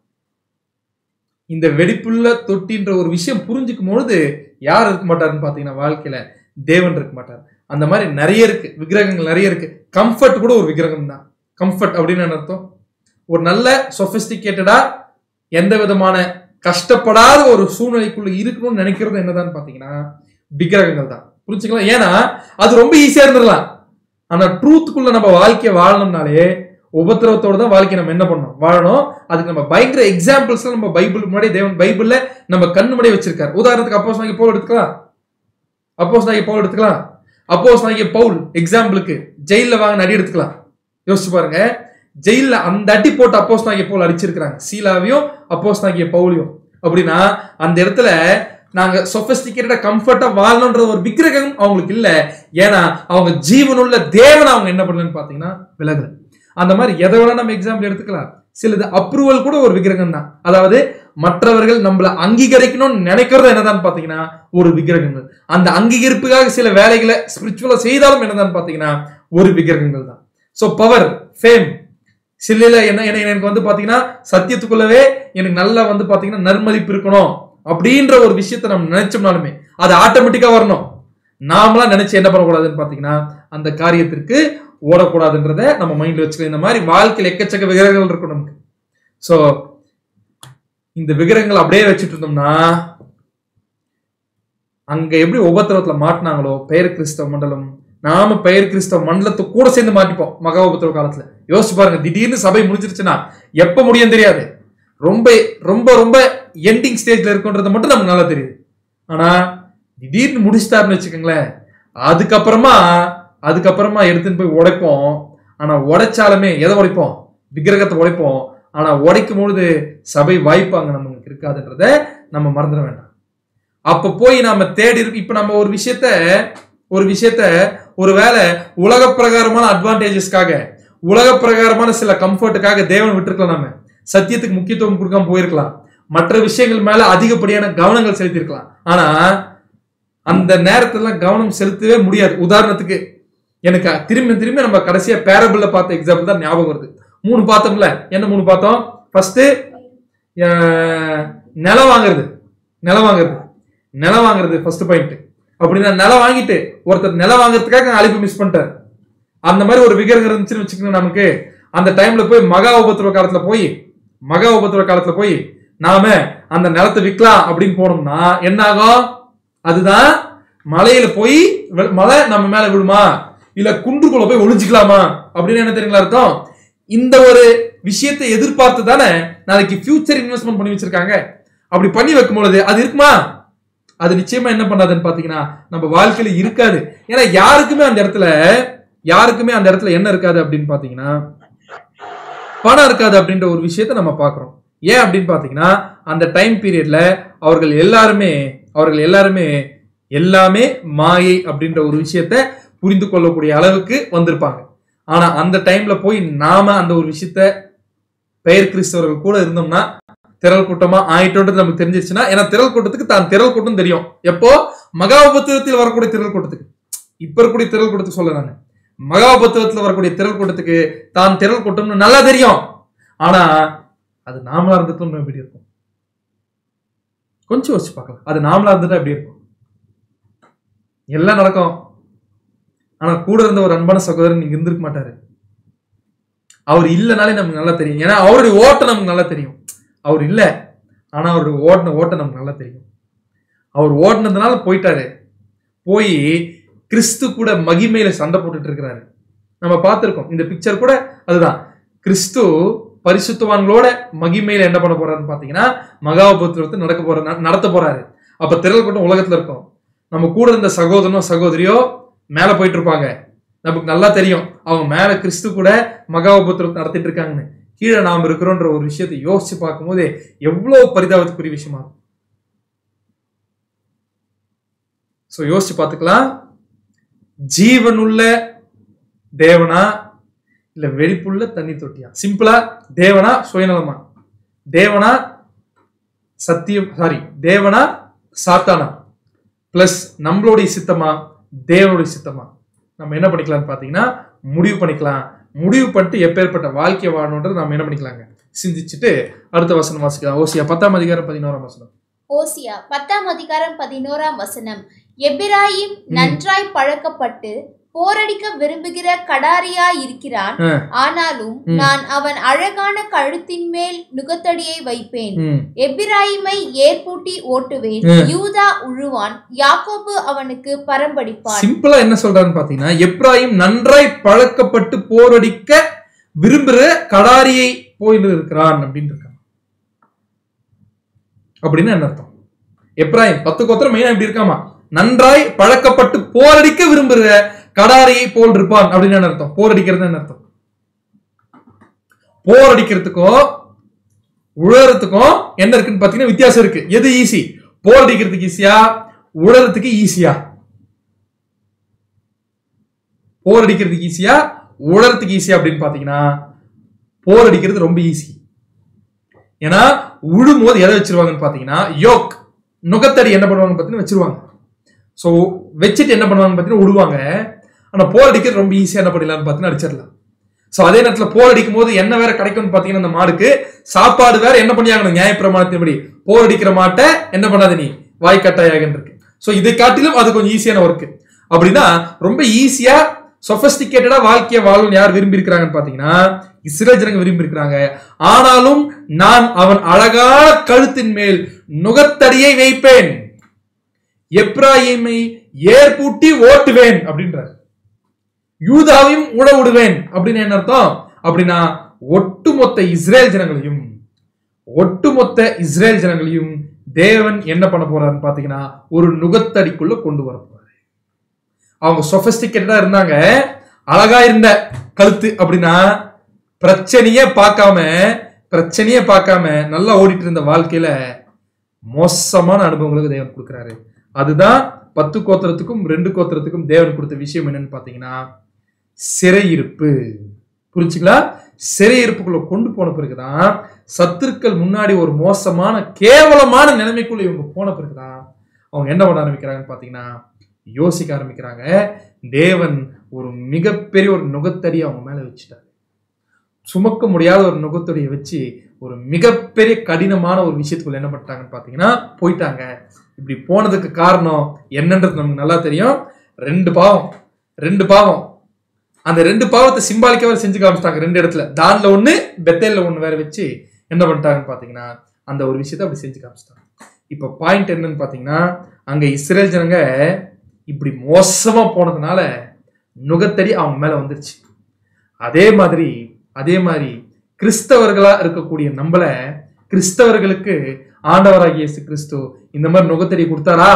இந்த வெடிப்புள்ள தொட்டின்ற ஒரு விஷயம் புரிஞ்சுக்கும் பொழுது யார் இருக்க மாட்டாருன்னு பார்த்தீங்கன்னா வாழ்க்கையில தேவன் இருக்க மாட்டார் அந்த மாதிரி நிறைய இருக்கு விக்கிரகங்கள் நிறைய இருக்கு கம்ஃபர்ட் கூட ஒரு விக்கிரகம் தான் கம்ஃபர்ட் அப்படின்னு என்ன அர்த்தம் ஒரு நல்ல சொபிஸ்டிகேட்டடா எந்த விதமான கஷ்டப்படாத ஒரு சூழ்நிலைக்குள்ள இருக்கணும்னு நினைக்கிறது என்னதான் பாத்தீங்கன்னா விக்கிரகங்கள் தான் புரிஞ்சுக்கலாம் ஏன்னா அது ரொம்ப ஈஸியா இருந்துடலாம் ஆனா ட்ரூத்துக்குள்ள நம்ம வாழ்க்கையை வாழணும்னாலே உபத்திரவத்தோட தான் வாழ்க்கை நம்ம என்ன பண்ணணும் வாழணும் அதுக்கு நம்ம பயங்கர எக்ஸாம்பிள்ஸ் நம்ம பைபிள் முன்னாடி தேவன் பைபிள்ல நம்ம கண்ணு முன்னாடி வச்சிருக்காரு உதாரணத்துக்கு அப்போஸ் நாங்க பவுல் எடுத்துக்கலாம் அப்போஸ் நாங்க பவுல் எடுத்துக்கலாம் அப்போஸ் நாங்க பவுல் எக்ஸாம்பிளுக்கு ஜெயில வாங்கின அடி எடுத்துக்கலாம் யோசிச்சு பாருங்க ஜெயில அந்த அடி போட்டு அப்போஸ் நாகிய பவுல் அடிச்சிருக்கிறாங்க சீலாவையும் அப்போஸ் நாகிய பவுலையும் அப்படின்னா அந்த இடத்துல நாங்க சொபிஸ்டிகேட்டடா கம்ஃபர்ட்டா வாழணுன்ற ஒரு விக்கிரகம் அவங்களுக்கு இல்ல ஏன்னா அவங்க ஜீவனுள்ள தேவனை அவங்க என்ன பண்ணலன்னு பாத்தீங்கன்னா விலகல் அந்த மாதிரி எதை வேணா நம்ம எக்ஸாம்பிள் எடுத்துக்கலாம் சிலது அப்ரூவல் கூட ஒரு விக்கிரகம் தான் அதாவது மற்றவர்கள் நம்மள அங்கீகரிக்கணும்னு நினைக்கிறது என்னதான் பாத்தீங்கன்னா ஒரு விக்கிரகங்கள் அந்த அங்கீகரிப்புக்காக சில வேலைகளை ஸ்பிரிச்சுவலா செய்தாலும் என்னதான் பாத்தீங்கன்னா ஒரு விக்கிரகங்கள் தான் சோ பவர் ஃபேம் சில்லில என்ன என்ன எனக்கு வந்து பாத்தீங்கன்னா சத்தியத்துக்குள்ளவே எனக்கு நல்லா வந்து பாத்தீங்கன்னா நன்மதிப்பு இருக்கணும் அப்படின்ற ஒரு விஷயத்த நம்ம நினைச்சோம்னாலுமே அது ஆட்டோமேட்டிக்கா வரணும் நாமளா நினைச்சு என்ன பண்ணக்கூடாதுன்னு பாத்தீங்கன்னா அந்த காரியத்திற்கு ஓடக்கூடாதுன்றத நம்ம மைண்ட்ல வச்சுக்கலாம் இந்த மாதிரி வாழ்க்கையில் எக்கச்சக்க விக்கிரகங்கள் இருக்கும் நமக்கு சோ இந்த விக்கிரகங்கள் அப்படியே வச்சுட்டு இருந்தோம்னா அங்க எப்படி உபத்திரவத்துல மாட்டினாங்களோ பெயர் கிறிஸ்தவ மண்டலம் நாம பெயர் கிறிஸ்தவ மண்டலத்தை கூட சேர்ந்து மாட்டிப்போம் மகா உபத்திரவ காலத்துல யோசிச்சு பாருங்க திடீர்னு சபை முடிஞ்சிருச்சுன்னா எப்ப முடியும் தெரியாது ரொம்ப ரொம்ப ரொம்ப எண்டிங் ஸ்டேஜ்ல இருக்குன்றது மட்டும் நமக்கு நல்லா தெரியுது ஆனா திடீர்னு முடிச்சிட்டாருன்னு வச்சுக்கோங்களேன் அதுக்கப்புறமா அதுக்கப்புறமா எடுத்துன்னு போய் உடைப்போம் ஆனா உடைச்சாலுமே எதை உடைப்போம் விக்கிரகத்தை உடைப்போம் ஆனா உடைக்கும் பொழுது சபை வாய்ப்பு அங்க நமக்கு இருக்காதுன்றத நம்ம மறந்துட வேண்டாம் அப்ப போய் நாம தேடி இருக்கு- இப்ப நம்ம ஒரு விஷயத்த ஒரு விஷயத்த ஒருவேளை உலக பிரகாரமான அட்வான்டேஜஸ்க்காக உலக பிரகாரமான சில கம்ஃபர்ட்டுக்காக தேவன் விட்டுருக்கலாம் நம்ம சத்தியத்துக்கு முக்கியத்துவம் கொடுக்காம போயிருக்கலாம் மற்ற விஷயங்கள் மேல அதிகப்படியான கவனங்கள் செலுத்தியிருக்கலாம் ஆனா அந்த நேரத்துல கவனம் செலுத்தவே முடியாது உதாரணத்துக்கு எனக்கு திரும்பி திரும்பி நம்ம கடைசியா பேரபிள்ல பார்த்த எக்ஸாம்பிள் தான் ஞாபகம் வருது மூணு பார்த்தோம்ல என்ன மூணு பார்த்தோம் ஃபர்ஸ்ட் நிலம் வாங்குறது நிலம் வாங்குறது நிலம் வாங்குறது ஃபர்ஸ்ட் பாயிண்ட் அப்படின்னா நிலம் வாங்கிட்டு ஒருத்தர் நிலம் வாங்குறதுக்காக அழைப்பு மிஸ் பண்ணிட்டார் அந்த மாதிரி ஒரு விக்கிரகம் இருந்துச்சுன்னு வச்சுக்கோங்க நமக்கு அந்த டைம்ல போய் மகா உபத்திரவ காலத்துல போய் மகா உபத்திரவ காலத்துல போய் நாம அந்த நிலத்தை விற்கலாம் அப்படின்னு போனோம்னா என்ன ஆகும் அதுதான் மலையில போய் வெ- மலை நம்ம மேல விழுமா இல்ல குன்றுக்குள்ள போய் ஒளிஞ்சுக்கலாமா அப்படின்னு என்ன தெரியுங்களா அர்த்தம் இந்த ஒரு விஷயத்தை எதிர்பார்த்து தானே நாளைக்கு ஃபியூச்சர் இன்வெஸ்ட்மெண்ட் பண்ணி வச்சிருக்காங்க அப்படி பண்ணி வைக்கும் பொழுது அது இருக்குமா அது நிச்சயமா என்ன பண்ணாதுன்னு பாத்தீங்கன்னா நம்ம வாழ்க்கையில இருக்காது ஏன்னா யாருக்குமே அந்த இடத்துல யாருக்குமே அந்த இடத்துல என்ன இருக்காது அப்படின்னு பாத்தீங்கன்னா பணம் இருக்காது அப்படின்ற ஒரு விஷயத்தை நம்ம பார்க்குறோம் ஏன் அப்படின்னு பார்த்தீங்கன்னா அந்த டைம் பீரியட்ல அவர்கள் எல்லாருமே அவர்கள் எல்லாருமே எல்லாமே மாயை அப்படின்ற ஒரு விஷயத்த புரிந்து கொள்ளக்கூடிய அளவுக்கு வந்திருப்பாங்க ஆனா அந்த டைம்ல போய் நாம அந்த ஒரு விஷயத்த பெயர் கிறிஸ்தவர்கள் கூட இருந்தோம்னா திரள் கூட்டமா ஆயிட்டோன்றது நமக்கு தெரிஞ்சிருச்சுன்னா ஏன்னா திரள் கூட்டத்துக்கு தான் திரள் கூட்டம் தெரியும் எப்போ மகா உபத்திரத்தில் வரக்கூடிய திரள் கூட்டத்துக்கு இப்ப இருக்கக்கூடிய திரள் கூட்டத்துக்கு சொல்ல நான் மகா உபத்திரத்தில் வரக்கூடிய திரள் கூட்டத்துக்கு தான் திரள் கூட்டம்னு நல்லா தெரியும் ஆனா அது நாமளா இருந்துட்டு எப்படி இருக்கும் கொஞ்சம் யோசிச்சு பார்க்கலாம் அது நாமளா இருந்துட்டா எப்படி இருக்கும் எல்லாம் நடக்கும் ஆனா கூட இருந்த ஒரு அன்பான சகோதரன் நீங்க இருந்திருக்க மாட்டாரு அவர் இல்லைனாலே நமக்கு நல்லா தெரியும் ஏன்னா அவருடைய ஓட்டம் நமக்கு நல்லா தெரியும் அவர் இல்லை ஆனா அவருடைய ஓட்டின ஓட்டம் நமக்கு நல்லா தெரியும் அவர் ஓட்டினதுனால போயிட்டாரு போய் கிறிஸ்து கூட மகிமையில சண்டை போட்டுட்டு இருக்கிறாரு நம்ம பார்த்திருக்கோம் இந்த பிக்சர் கூட அதுதான் கிறிஸ்து பரிசுத்தவான்களோட மகிமையில என்ன பண்ண போறாருன்னு பாத்தீங்கன்னா மகாபுத்திரத்தை நடக்க போற ந- நடத்த போறாரு அப்ப திரள் கூட்டம் உலகத்துல இருக்கும் நம்ம கூட இருந்த சகோதரனோ சகோதரியோ மேல போயிட்டு இருப்பாங்க நமக்கு நல்லா தெரியும் அவங்க மேல கிறிஸ்து கூட மகாபுத்திரத்தை நடத்திட்டு இருக்காங்கன்னு கீழே நாம் இருக்கிறோன்ற ஒரு விஷயத்தை யோசிச்சு பார்க்கும்போது எவ்வளவு பரிதாபத்துக்குரிய விஷயமா இருக்கும் ஸோ யோசிச்சு பார்த்துக்கலாம் ஜீவனுள்ள தேவனா இல்ல வெடிப்புள்ள தண்ணி தொட்டியா சிம்பிளா தேவனா சுயநலமா தேவனா சத்தியம் சாரி தேவனா சாத்தானா பிளஸ் நம்மளுடைய சித்தமா தேவனுடைய சித்தமா நம்ம என்ன பண்ணிக்கலாம்னு பார்த்தீங்கன்னா முடிவு பண்ணிக்கலாம் முடிவு பண்ணிட்டு எப்பேற்பட்ட வாழ்க்கை வாழணுன்றது நம்ம என்ன பண்ணிக்கலாங்க சிந்திச்சுட்டு அடுத்த வசனம் வாசிக்கலாம் ஓசியா பத்தாம் அதிகாரம் பதினோராம் வசனம் ஓசியா பத்தாம் அதிகாரம் பதினோராம் வசனம் எபிராயிம் நன்றாய் பழக்கப்பட்டு போரடிக்க விரும்புகிற கடாரியாய் இருக்கிறான் ஆ. ஆனாலும் ம். நான் அவன் அழகான கழுத்தின் மேல் நுகத்தடியை வைப்பேன் ம் எபிராயிமை ஏற்பூட்டி ஓட்டுவேன் ம். யூதா உழுவான் யாக்கோபு அவனுக்கு பரம்படிப்பான் சிம்பிளா என்ன சொல்றான்னு பாத்தீங்கன்னா எப்ராஹிம் நன்றாய் பழக்கப்பட்டு போரடிக்க விரும்புற கடாரியை போயிட்டு இருக்கிறான் அப்படின்னு இருக்கான் அப்படின்னு என்ன அர்த்தம் எப்ராஹிம் பத்து கோத்திரம் மெயினா இப்படி இருக்காமா நன்றாய் பழக்கப்பட்டு போரடிக்க விரும்புற கடாரியை போல் இருப்பான் அப்படின்னு என்ன அர்த்தம் போரடிக்கிறது என்ன அர்த்தம் போரடிக்கிறதுக்கும் உழறதுக்கும் என்ன இருக்குன்னு பாத்தீங்கன்னா வித்தியாசம் இருக்கு எது ஈஸி போரடிக்கிறதுக்கு ஈஸியா உழறதுக்கு ஈஸியா போர் அடிக்கிறதுக்கு ஈஸியா உழறதுக்கு ஈஸியா அப்படின்னு பாத்தீங்கன்னா போர் அடிக்கிறது ரொம்ப ஈஸி ஏன்னா உழும் போது எதை வச்சிருவாங்கன்னு பாத்தீங்கன்னா யோக் நுகத்தடி என்ன பண்ணுவாங்க பார்த்தீங்கன்னா வச்சிருவாங்க ஸோ வச்சுட்டு என்ன பண்ணுவாங்க பார்த்தீங்கன்னா உழுவாங்க ஆனா போர் அடிக்கிறது ரொம்ப ஈஸியா என்ன பண்ணிடலாம்னு பார்த்தீங்கன்னா அடிச்சிடலாம் ஸோ அதே நேரத்தில் போர் அடிக்கும் போது என்ன வேற கிடைக்கும்னு பார்த்தீங்கன்னா அந்த மாடுக்கு சாப்பாடு வேற என்ன பண்ணியாகணும் நியாயப்பிரமாணத்தின்படி போர் அடிக்கிற மாட்டை என்ன பண்ணாத நீ வாய்க்கட்டாயாக இருக்கு ஸோ இதை காட்டிலும் அது கொஞ்சம் ஈஸியான ஒர்க் அப்படின்னா ரொம்ப ஈஸியா சொபஸ்டிகேட்டடா வாழ்க்கையை வாழும் யார் விரும்பி இருக்கிறாங்கன்னு பாத்தீங்கன்னா இஸ்ரேல் ஜனங்க விரும்பி இருக்கிறாங்க ஆனாலும் நான் அவன் அழகான கழுத்தின் மேல் நுகத்தடியை வைப்பேன் எப்ராஹிமை ஏற்பூட்டி ஓட்டுவேன் அப்படின்றார் யூதாவையும் உழ விடுவேன் அப்படின்னு என்ன அர்த்தம் அப்படின்னா ஒட்டுமொத்த இஸ்ரேல் ஜனங்களையும் ஒட்டுமொத்த இஸ்ரேல் ஜனங்களையும் தேவன் என்ன பண்ண போறாருன்னு பாத்தீங்கன்னா ஒரு நுகத்தடிக்குள்ள கொண்டு வர போறாரு அவங்க சொபஸ்டிகேட்டடா இருந்தாங்க அழகா இருந்த கழுத்து அப்படின்னா பிரச்சனையே பார்க்காம பிரச்சனையே பார்க்காம நல்லா ஓடிட்டு இருந்த வாழ்க்கையில மோசமான அனுபவங்களுக்கு தேவன் கொடுக்குறாரு அதுதான் பத்து கோத்திரத்துக்கும் ரெண்டு கோத்திரத்துக்கும் தேவன் கொடுத்த விஷயம் என்னன்னு பாத்தீங்கன்னா சிறையிருப்பு புரிஞ்சுங்களா சிறையிருப்புக்குள்ள கொண்டு போன பிறகுதான் சத்துருக்கள் முன்னாடி ஒரு மோசமான கேவலமான நிலைமைக்குள்ள இவங்க போன பிறகுதான் அவங்க என்ன பண்ண ஆரம்பிக்கிறாங்கன்னு பார்த்தீங்கன்னா யோசிக்க ஆரம்பிக்கிறாங்க தேவன் ஒரு மிகப்பெரிய ஒரு நுகத்தடி அவங்க மேல வச்சுட்டார் சுமக்க முடியாத ஒரு நுகத்தடியை வச்சு ஒரு மிகப்பெரிய கடினமான ஒரு விஷயத்துக்குள்ள என்ன பண்ணிட்டாங்கன்னு பார்த்தீங்கன்னா போயிட்டாங்க இப்படி போனதுக்கு காரணம் என்னன்றது நமக்கு நல்லா தெரியும் ரெண்டு பாவம் ரெண்டு பாவம் அந்த ரெண்டு பாவத்தை சிம்பாலிக்காக செஞ்சு காமிச்சிட்டாங்க ரெண்டு இடத்துல தான்ல ஒன்று பெத்தேல்ல ஒன்று வேற வச்சு என்ன பண்ணிட்டாங்கன்னு பார்த்தீங்கன்னா அந்த ஒரு விஷயத்தை அப்படி செஞ்சு காமிச்சிட்டாங்க இப்போ பாயிண்ட் என்னன்னு பார்த்தீங்கன்னா அங்கே இஸ்ரேல் ஜனங்க இப்படி மோசமாக போனதுனால நுகத்தடி அவங்க மேலே வந்துருச்சு அதே மாதிரி அதே மாதிரி கிறிஸ்தவர்களா இருக்கக்கூடிய நம்மள கிறிஸ்தவர்களுக்கு ஆண்டவராகிய இயேசு கிறிஸ்து இந்த மாதிரி நுகத்தடி கொடுத்தாரா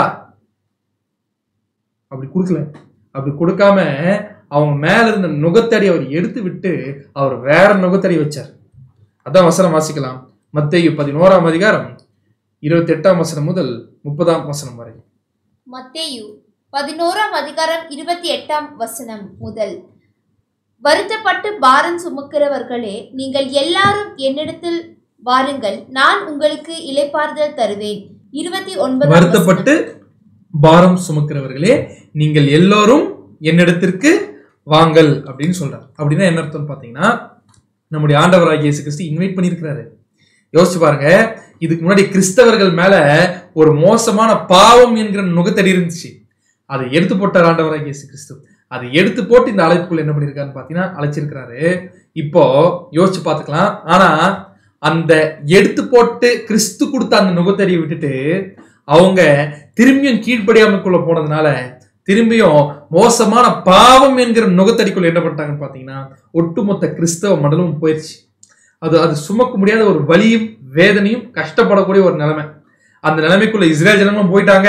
அப்படி கொடுக்கல அப்படி கொடுக்காம அவங்க மேல இருந்த நுகத்தடி அவர் எடுத்து விட்டு அவர் வேற நுகத்தடி வச்சார் அதான் வசனம் வாசிக்கலாம் மத்தேயு பதினோராம் அதிகாரம் இருபத்தி எட்டாம் வசனம் முதல் முப்பதாம் வசனம் வரை மத்தேயு பதினோராம் அதிகாரம் இருபத்தி எட்டாம் வசனம் முதல் வருத்தப்பட்டு பாரம் சுமக்கிறவர்களே நீங்கள் எல்லாரும் என்னிடத்தில் வாருங்கள் நான் உங்களுக்கு இளைப்பாறுதல் தருவேன் இருபத்தி ஒன்பதாம் வருத்தப்பட்டு பாரம் சுமக்கிறவர்களே நீங்கள் எல்லோரும் என்னிடத்திற்கு வாங்கள் அப்படின்னு சொல்றார் அப்படின்னா என்ன அர்த்தம்னு பார்த்தீங்கன்னா நம்முடைய ஆண்டவராகிய இயேசு கிறிஸ்து இன்வைட் பண்ணியிருக்கிறாரு யோசிச்சு பாருங்க இதுக்கு முன்னாடி கிறிஸ்தவர்கள் மேல ஒரு மோசமான பாவம் என்கிற நுகத்தடி இருந்துச்சு அதை எடுத்து போட்டார் ஆண்டவராகிய இயேசு கிறிஸ்து அதை எடுத்து போட்டு இந்த அழைப்புக்குள்ள என்ன பண்ணியிருக்காருன்னு பார்த்தீங்கன்னா அழைச்சிருக்கிறாரு இப்போ யோசிச்சு பார்த்துக்கலாம் ஆனா அந்த எடுத்து போட்டு கிறிஸ்து கொடுத்த அந்த நுகத்தடியை விட்டுட்டு அவங்க திரும்பியும் கீழ்ப்படியாமைக்குள்ள போனதுனால திரும்பியும் மோசமான பாவம் என்கிற நுகத்தடிக்குள்ள என்ன பண்ணிட்டாங்கன்னு பார்த்தீங்கன்னா ஒட்டுமொத்த கிறிஸ்தவ மண்டலமும் போயிடுச்சு அது அது சுமக்க முடியாத ஒரு வலியும் வேதனையும் கஷ்டப்படக்கூடிய ஒரு நிலைமை அந்த நிலைமைக்குள்ள இஸ்ரேல் ஜனங்களும் போயிட்டாங்க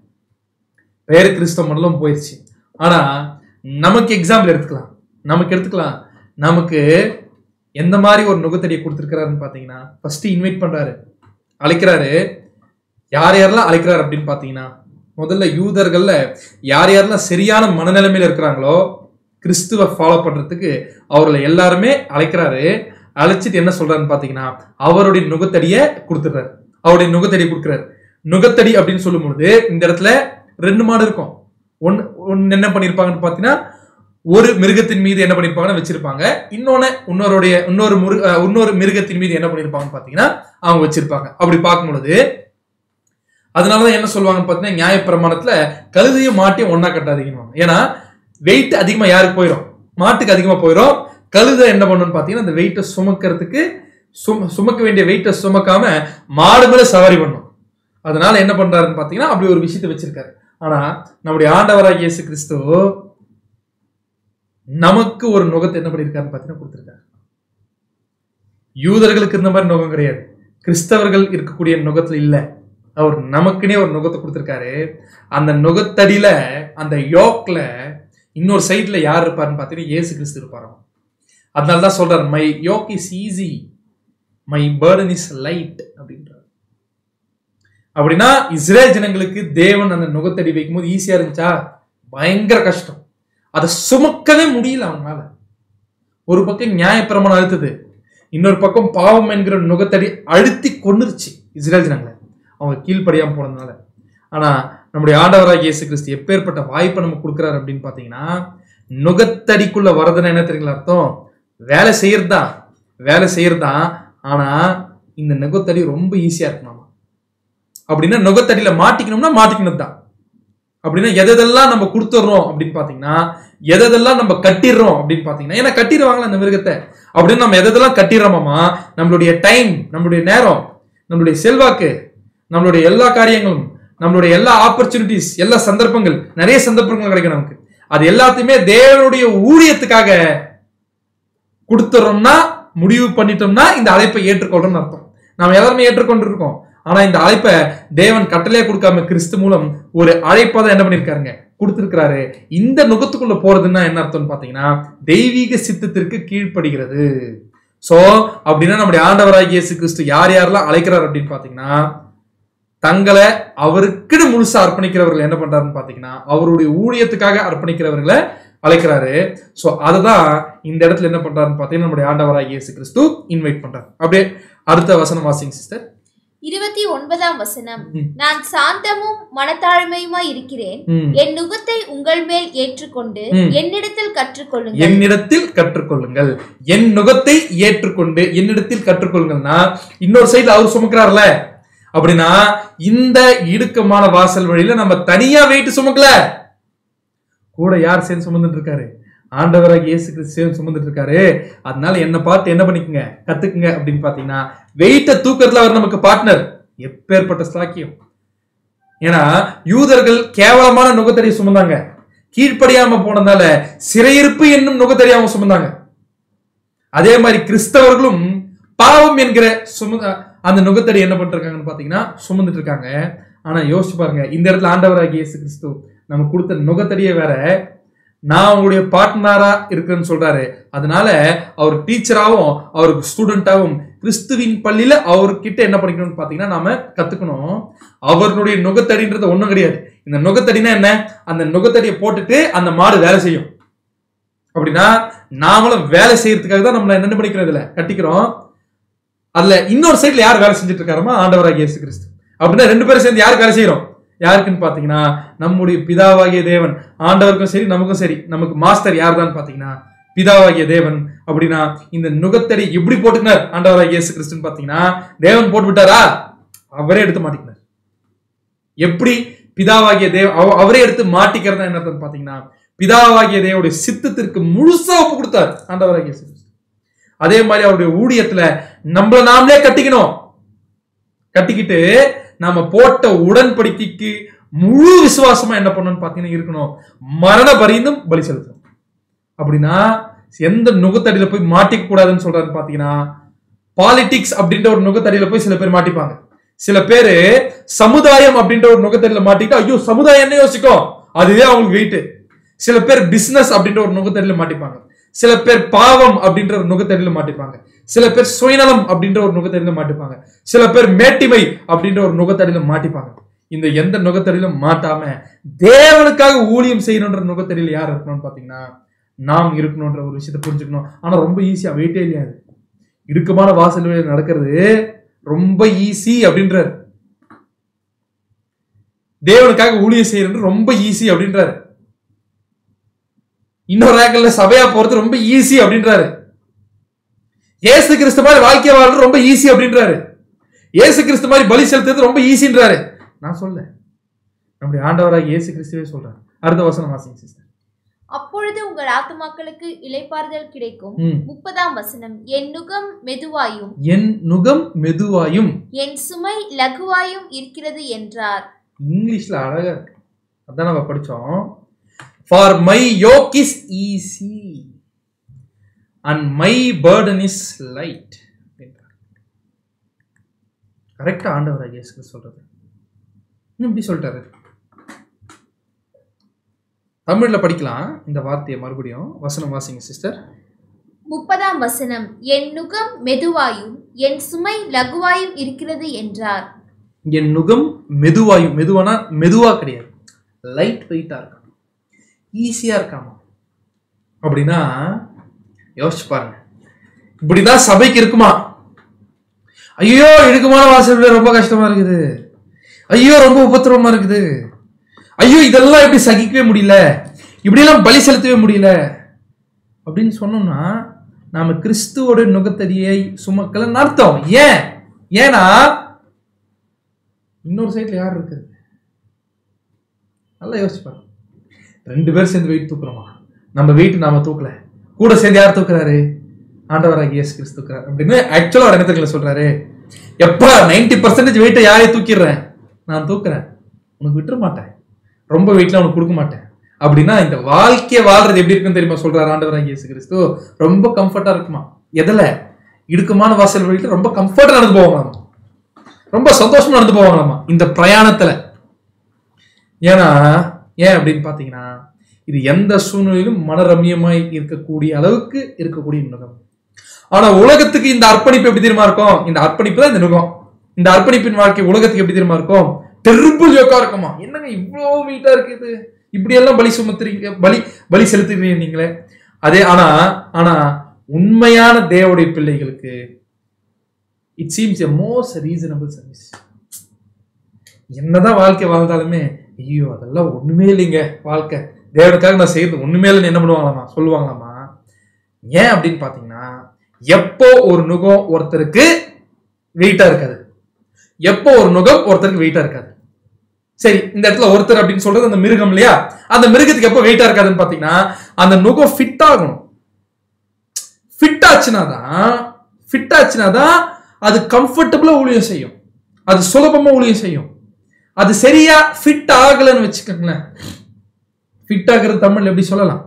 வேறு கிறிஸ்தவ மண்டலம் போயிடுச்சு ஆனா நமக்கு எக்ஸாம்பிள் எடுத்துக்கலாம் நமக்கு எடுத்துக்கலாம் நமக்கு எந்த மாதிரி ஒரு நுகத்தடியை கொடுத்துருக்கிறாருன்னு பார்த்தீங்கன்னா ஃபர்ஸ்ட் இன்வைட் பண்றாரு அழைக்கிறாரு யார் யாரெல்லாம் அழைக்கிறார் அப்படின்னு பார்த்தீங்கன்னா முதல்ல யூதர்கள்ல யார் யாரெல்லாம் சரியான மனநிலைமையில இருக்கிறாங்களோ கிறிஸ்துவை ஃபாலோ பண்றதுக்கு அவர்களை எல்லாருமே அழைக்கிறாரு அழைச்சிட்டு என்ன சொல்றாருன்னு பார்த்தீங்கன்னா அவருடைய நுகத்தடியை கொடுத்துடுறாரு அவருடைய நுகத்தடியை கொடுக்குறாரு நுகத்தடி அப்படின்னு சொல்லும் பொழுது இந்த இடத்துல ரெண்டு மாடு இருக்கும் ஒன்னு ஒன்னு என்ன பண்ணியிருப்பாங்கன்னு பார்த்தீங்கன்னா ஒரு மிருகத்தின் மீது என்ன பண்ணியிருப்பாங்கன்னா வச்சிருப்பாங்க இன்னொன்னு இன்னொருடைய இன்னொரு முரு அஹ் இன்னொரு மிருகத்தின் மீது என்ன பண்ணியிருப்பாங்கன்னு பார்த்தீங்கன்னா அவங்க வச்சிருப்பாங்க அப்படி பார்க்கும் பொழுது அதனாலதான் என்ன சொல்லுவாங்கன்னு பார்த்தீங்கன்னா நியாயப்பிரமாணத்துல கழுதையும் மாட்டையும் ஒண்ணா கட்டாதீங்கன்னு ஏன்னா வெயிட் அதிகமா யாருக்கு போயிடும் மாட்டுக்கு அதிகமா போயிடும் கழுதை என்ன பண்ணுன்னு பார்த்தீங்கன்னா அந்த வெயிட்டை சுமக்கிறதுக்கு சும சுமக்க வேண்டிய வெயிட்டை சுமக்காம மாடு மேல சவாரி பண்ணும் அதனால என்ன பண்றாருன்னு பார்த்தீங்கன்னா அப்படி ஒரு விஷயத்தை வச்சிருக்காரு ஆனா நம்முடைய ஆண்டவராகிய இயேசு கிறிஸ்து நமக்கு ஒரு நுகத்தை என்ன பண்ணியிருக்காருன்னு பார்த்தீங்கன்னா கொடுத்துருக்காரு யூதர்களுக்கு இந்த மாதிரி நுகம் கிடையாது கிறிஸ்தவர்கள் இருக்கக்கூடிய நுகத்துல இல்ல அவர் நமக்குனே ஒரு நுகத்தை கொடுத்துருக்காரு அந்த நுகத்தடியில அந்த யோக்ல இன்னொரு சைட்ல யார் இருப்பாருன்னு பார்த்தீங்கன்னா இயேசு கிறிஸ்து இருப்பாராம் அதனால தான் சொல்றாரு my yoke is easy my burden is light அப்படின்றார் அப்படின்னா இஸ்ரேல் ஜனங்களுக்கு தேவன் அந்த நுகத்தடி வைக்கும்போது ஈஸியா இருந்துச்சா பயங்கர கஷ்டம் அதை சுமக்கவே முடியல அவங்களால ஒரு பக்கம் நியாயப்பிரமாணம் அழுத்தது இன்னொரு பக்கம் பாவம் என்கிற நுகத்தடி அழுத்தி கொன்னுருச்சு இஸ்ரேல் ஜனங்களை அவங்க கீழ்ப்படியாம போனதுனால ஆனா நம்முடைய ஆண்டவராகிய இயேசு கிறிஸ்து எப்பேற்பட்ட வாய்ப்பை நம்ம கொடுக்குறாரு அப்படின்னு பார்த்தீங்கன்னா நுகத்தடிக்குள்ள வரதுன்னா என்ன தெரியுங்களா அர்த்தம் வேலை செய்யறதுதான் வேலை செய்யறதுதான் ஆனா இந்த நுகத்தடி ரொம்ப ஈஸியா இருக்கணுமா அப்படின்னா நுகத்தடியில மாட்டிக்கணும்னா மாட்டிக்கணும் தான் அப்படின்னா எதெல்லாம் நம்ம கொடுத்துட்றோம் அப்படின்னு பார்த்தீங்கன்னா எதெல்லாம் நம்ம கட்டிடுறோம் அப்படின்னு பார்த்தீங்கன்னா ஏன்னா கட்டிடுவாங்களா அந்த மிருகத்தை அப்படின்னு நம்ம எதெல்லாம் கட்டிடுறோமாமா நம்மளுடைய டைம் நம்மளுடைய நேரம் நம்மளுடைய செல்வாக்கு நம்மளுடைய எல்லா காரியங்களும் நம்மளுடைய எல்லா ஆப்பர்ச்சுனிட்டிஸ் எல்லா சந்தர்ப்பங்கள் நிறைய சந்தர்ப்பங்கள் கிடைக்கும் நமக்கு அது எல்லாத்தையுமே தேவனுடைய ஊழியத்துக்காக கொடுத்துறோம்னா முடிவு பண்ணிட்டோம்னா இந்த அழைப்பை ஏற்றுக்கொள்றோம்னு அர்த்தம் நாம் எல்லாருமே ஏற்றுக்கொண்டு இருக்கோம் ஆனா இந்த அழைப்பை தேவன் கட்டளையா கொடுக்காம கிறிஸ்து மூலம் ஒரு அழைப்பா தான் என்ன பண்ணிருக்காருங்க கொடுத்திருக்கிறாரு இந்த நுகத்துக்குள்ள போறதுன்னா என்ன அர்த்தம்னு பாத்தீங்கன்னா தெய்வீக சித்தத்திற்கு கீழ்ப்படுகிறது சோ அப்படின்னா நம்முடைய ஆண்டவராகிய இயேசு கிறிஸ்து யார் யாரெல்லாம் அழைக்கிறார் அப்படின்னு பாத்தீங்கன்னா தங்களை அவருக்குன்னு முழுசா அர்ப்பணிக்கிறவர்கள் என்ன பண்றாருன்னு பாத்தீங்கன்னா அவருடைய ஊழியத்துக்காக அர்ப்பணிக்கிறவர்களை அழைக்கிறாரு சோ அதுதான் இந்த இடத்துல என்ன பண்றாருன்னு பாத்தீங்கன்னா நம்முடைய ஆண்டவராகிய இயேசு கிறிஸ்து இன்வைட் பண்றாரு அப்படியே அடுத்த வசனம் வாசிங்க சிஸ்டர் இருபத்தி ஒன்பதாம் வசனம் ம். நான் சாந்தமும் மனத்தாழ்மையுமாய் இருக்கிறேன் ம். என் நுகத்தை உங்கள் மேல் ஏற்றுக்கொண்டு ம். என்னிடத்தில் கற்றுக்கொள்ளுங்கள் என்னிடத்தில் கற்றுக்கொள்ளுங்கள் என் நுகத்தை ஏற்றுக்கொண்டு என்னிடத்தில் கற்றுக்கொள்ளுங்கள்னா இன்னொரு சைடுல அவர் சுமக்கிறார்ல அப்படின்னா இந்த இடுக்கமான வாசல் வழியில நம்ம தனியா வெயிட் சுமக்கல கூட யார் சேர்ந்து சுமந்துட்டு இருக்காரு ஆண்டவராக இயேசு கிறிஸ்து சேர்ந்து சுமந்துட்டு இருக்காரு அதனால என்ன பார்த்து என்ன பண்ணிக்கங்க கத்துக்குங்க அப்படின்னு பாத்தீங்கன்னா வெயிட்ட தூக்கத்துல அவர் நமக்கு பார்ட்னர் எப்பேற்பட்ட ஸ்லாக்கியம் ஏன்னா யூதர்கள் கேவலமான நுகத்தடியை சுமந்தாங்க கீழ்ப்படியாம போனதால சிறையிருப்பு என்னும் நுகத்தடியாம சுமந்தாங்க அதே மாதிரி கிறிஸ்தவர்களும் பாவம் என்கிற சும அந்த நுகத்தடி என்ன பண்ணிருக்காங்கன்னு பாத்தீங்கன்னா சுமந்துட்டு இருக்காங்க ஆனா யோசிச்சு பாருங்க இந்த இடத்துல ஆண்டவராகிய இயேசு கிறிஸ்து நம்ம கொடுத்த நுகத்தடியே வேற நான் உங்களுடைய பார்ட்னரா இருக்குன்னு சொல்றாரு அதனால அவர் டீச்சராகவும் அவருக்கு ஸ்டூடெண்டாகவும் கிறிஸ்துவின் பள்ளியில அவர்கிட்ட என்ன பண்ணிக்கணும்னு பாத்தீங்கன்னா நாம கத்துக்கணும் அவர்களுடைய நுகத்தடின்றது ஒண்ணும் கிடையாது இந்த நுகத்தடினா என்ன அந்த நுகத்தடியை போட்டுட்டு அந்த மாடு வேலை செய்யும் அப்படின்னா நாமளும் வேலை செய்யறதுக்காக தான் நம்மள என்ன பண்ணிக்கிறோம் இதுல கட்டிக்கிறோம் அதுல இன்னொரு சைடுல யார் வேலை செஞ்சுட்டு இருக்காருமா ஆண்டவராகிய இயேசு கிறிஸ்து அப்படின்னா ரெண்டு பேரும் சேர்ந்து யாருக்கு வேலை செய்யறோம் யாருக்குன்னு பாத்தீங்கன்னா நம்முடைய பிதாவாகிய தேவன் ஆண்டவருக்கும் சரி நமக்கும் சரி நமக்கு மாஸ்டர் யார் தான் பாத்தீங்கன்னா பிதாவாகிய தேவன் அப்படின்னா இந்த நுகத்தடி எப்படி போட்டுக்கினார் ஆண்டவராகிய இயேசு கிறிஸ்துன்னு பாத்தீங்கன்னா தேவன் போட்டு விட்டாரா அவரே எடுத்து மாட்டிக்கினார் எப்படி பிதாவாகிய தேவ அவ- அவரே எடுத்து மாட்டிக்கிறதா என்ன அர்த்தம்னு பாத்தீங்கன்னா பிதாவாகிய தேவனுடைய சித்தத்திற்கு முழுசா ஒப்பு கொடுத்தார் ஆண்டவராகிய இயேசு கிறிஸ்து அதே மாதிரி அவருடைய ஊழியத்துல நம்மள நாமளே கட்டிக்கணும் கட்டிக்கிட்டு நாம போட்ட உடன்படிக்கைக்கு முழு விசுவாசமா என்ன பண்ணணும்னு பாத்தீங்கன்னா இருக்கணும் மரண பரிந்தும் பலி செலுத்தணும் அப்படின்னா எந்த நுகத்தடியில போய் மாட்டிக்க கூடாதுன்னு சொல்றாருன்னு பாத்தீங்கன்னா பாலிடிக்ஸ் அப்படின்ற ஒரு நுகத்தடியில போய் சில பேர் மாட்டிப்பாங்க சில பேரு சமுதாயம் அப்படின்ற ஒரு நுகத்தடியில மாட்டிக்கிட்டு ஐயோ சமுதாயம் என்ன யோசிக்கும் அதுவே அவங்களுக்கு வெயிட் சில பேர் பிசினஸ் அப்படின்ற ஒரு நுகத்தடியில மாட்டிப்பாங்க சில பேர் பாவம் அப்படின்ற ஒரு நுகத்தடியில மாட்டிப்பாங்க சில பேர் சுயநலம் அப்படின்ற ஒரு நுகத்தடியில மாட்டிப்பாங்க சில பேர் மேட்டிமை அப்படின்ற ஒரு நுகத்தடியில மாட்டிப்பாங்க இந்த எந்த நுகத்தடியிலும் மாட்டாம தேவனுக்காக ஊழியம் செய்யணுன்ற நுகத்தடியில யார் இருக்கணும்னு பாத்தீங்கன்னா நாம் இருக்கணும்ன்ற ஒரு விஷயத்தை புரிஞ்சுக்கணும் ஆனா ரொம்ப ஈஸியா வெயிட்டே இல்லையா அது இடுக்கமான வாசல் வழியில நடக்கிறது ரொம்ப ஈஸி அப்படின்றாரு தேவனுக்காக ஊழியம் செய்யறது ரொம்ப ஈஸி அப்படின்றாரு இன்னொரு ஆக்கல்ல சபையா போறது ரொம்ப ஈஸி அப்படின்றாரு ஏசு கிறிஸ்து மாதிரி வாழ்க்கை வாழ்றது ரொம்ப ஈஸி அப்படின்றாரு ஏசு கிறிஸ்து மாதிரி பலி செலுத்துறது ரொம்ப ஈஸின்றாரு நான் சொல்ல நம்முடைய ஆண்டவராக இயேசு கிறிஸ்துவே சொல்றாரு அடுத்த வசனம் வாசிங்க சிஸ்டர் அப்பொழுது உங்கள் ஆத்துமாக்களுக்கு இளைப்பாறுதல் கிடைக்கும் ம். முப்பதாம் வசனம் என் நுகம் மெதுவாயும் என் நுகம் மெதுவாயும் என் சுமை லகுவாயும் இருக்கிறது என்றார் இங்கிலீஷ்ல அழகா இருக்கு அதான் நம்ம படிச்சோம் for my yoke is easy and my burden is light கரெக்டா ஆண்டவராக இயேசு கிறிஸ்து சொல்றது இன்னும் இப்படி சொல்லிட்டாரு தமிழ்ல படிக்கலாம் இந்த வார்த்தையை மறுபடியும் வசனம் வாசிங்க சிஸ்டர் முப்பதாம் வசனம் என் நுகம் மெதுவாயும் என் சுமை லகுவாயும் இருக்கிறது என்றார் என் நுகம் மெதுவாயும் மெதுவானா மெதுவா கிடையாது லைட் வெயிட்டா இருக்கான் ஈஸியா இருக்காமா அப்படின்னா யோசிச்சு பாருங்க இப்படிதான் சபைக்கு இருக்குமா ஐயோ இடுக்கமான வாசல் ரொம்ப கஷ்டமா இருக்குது ஐயோ ரொம்ப உபத்திரவமா இருக்குது ஐயோ இதெல்லாம் எப்படி சகிக்கவே முடியல இப்படியெல்லாம் பலி செலுத்தவே முடியல அப்படின்னு சொன்னோம்னா நாம கிறிஸ்துவோட நுகத்தடியை சுமக்கலன்னு அர்த்தம் ஏன் ஏன்னா இன்னொரு சைடுல யார் இருக்குது நல்லா யோசிச்சு பாருங்க ரெண்டு பேர் சேர்ந்து வெயிட் தூக்குறோமா நம்ம வெயிட் நாம தூக்கல கூட சேர்ந்து யார் தூக்குறாரு ஆண்டவராக இயேசு கிறிஸ்து தூக்குறாரு அப்படின்னு ஆக்சுவலா ஒரு இடத்துல சொல்றாரு எப்பா நைன்டி பர்சன்டேஜ் வெயிட்டை யாரையும் தூக்கிடுறேன் நான் தூக்குறேன் உனக்கு விட்டுற மாட்டேன் ரொம்ப வெயிட்லாம் உனக்கு கொடுக்க மாட்டேன் அப்படின்னா இந்த வாழ்க்கையை வாழ்றது எப்படி இருக்குன்னு தெரியுமா சொல்றாரு ஆண்டவராக இயேசு கிறிஸ்து ரொம்ப கம்ஃபர்ட்டா இருக்குமா எதுல இடுக்கமான வாசல் வழியில ரொம்ப கம்ஃபர்ட்டா நடந்து போவாங்களாமா ரொம்ப சந்தோஷமா நடந்து போவாங்களாமா இந்த பிரயாணத்துல ஏன்னா ஏன் அப்படின்னு பாத்தீங்கன்னா இது எந்த சூழ்நிலையிலும் மனரம்யமாய் இருக்கக்கூடிய அளவுக்கு இருக்கக்கூடிய நுகம் ஆனா உலகத்துக்கு இந்த அர்ப்பணிப்பு எப்படி தெரியுமா இருக்கும் இந்த அர்ப்பணிப்பு தான் இந்த நுகம் இந்த அர்ப்பணிப்பின் வாழ்க்கை உலகத்துக்கு எப்படி தெரியுமா இருக்கும் டெர்பிள் ஜோக்கா இருக்குமா என்னங்க இவ்வளோ வெயிட்டா இருக்குது இப்படி எல்லாம் பலி சுமத்துறீங்க பலி பலி செலுத்துறீங்க நீங்களே அதே ஆனா ஆனா உண்மையான தேவடைய பிள்ளைகளுக்கு it seems a most reasonable service என்னதான் வாழ்க்கை வாழ்ந்தாலுமே ஐயோ அதெல்லாம் ஒண்ணுமே இல்லைங்க வாழ்க்கை தேவனுக்காக நான் செய்யறது ஒண்ணுமே இல்லைன்னு என்ன பண்ணுவாங்களாமா சொல்லுவாங்களாமா ஏன் அப்படின்னு பாத்தீங்கன்னா எப்போ ஒரு நுகம் ஒருத்தருக்கு வெயிட்டா இருக்காது எப்போ ஒரு நுகம் ஒருத்தருக்கு வெயிட்டா இருக்காது சரி இந்த இடத்துல ஒருத்தர் அப்படின்னு சொல்றது அந்த மிருகம் இல்லையா அந்த மிருகத்துக்கு எப்போ வெயிட்டா இருக்காதுன்னு பாத்தீங்கன்னா அந்த நுகம் ஃபிட் ஆகணும் ஃபிட் ஆச்சுனா தான் ஃபிட் ஆச்சுனா தான் அது கம்ஃபர்டபுளா ஊழியம் செய்யும் அது சுலபமா ஊழியம் செய்யும் அது சரியா ஃபிட் ஆகலைன்னு வச்சுக்கோங்களேன் ஃபிட் ஆகிறது தமிழ்ல எப்படி சொல்லலாம்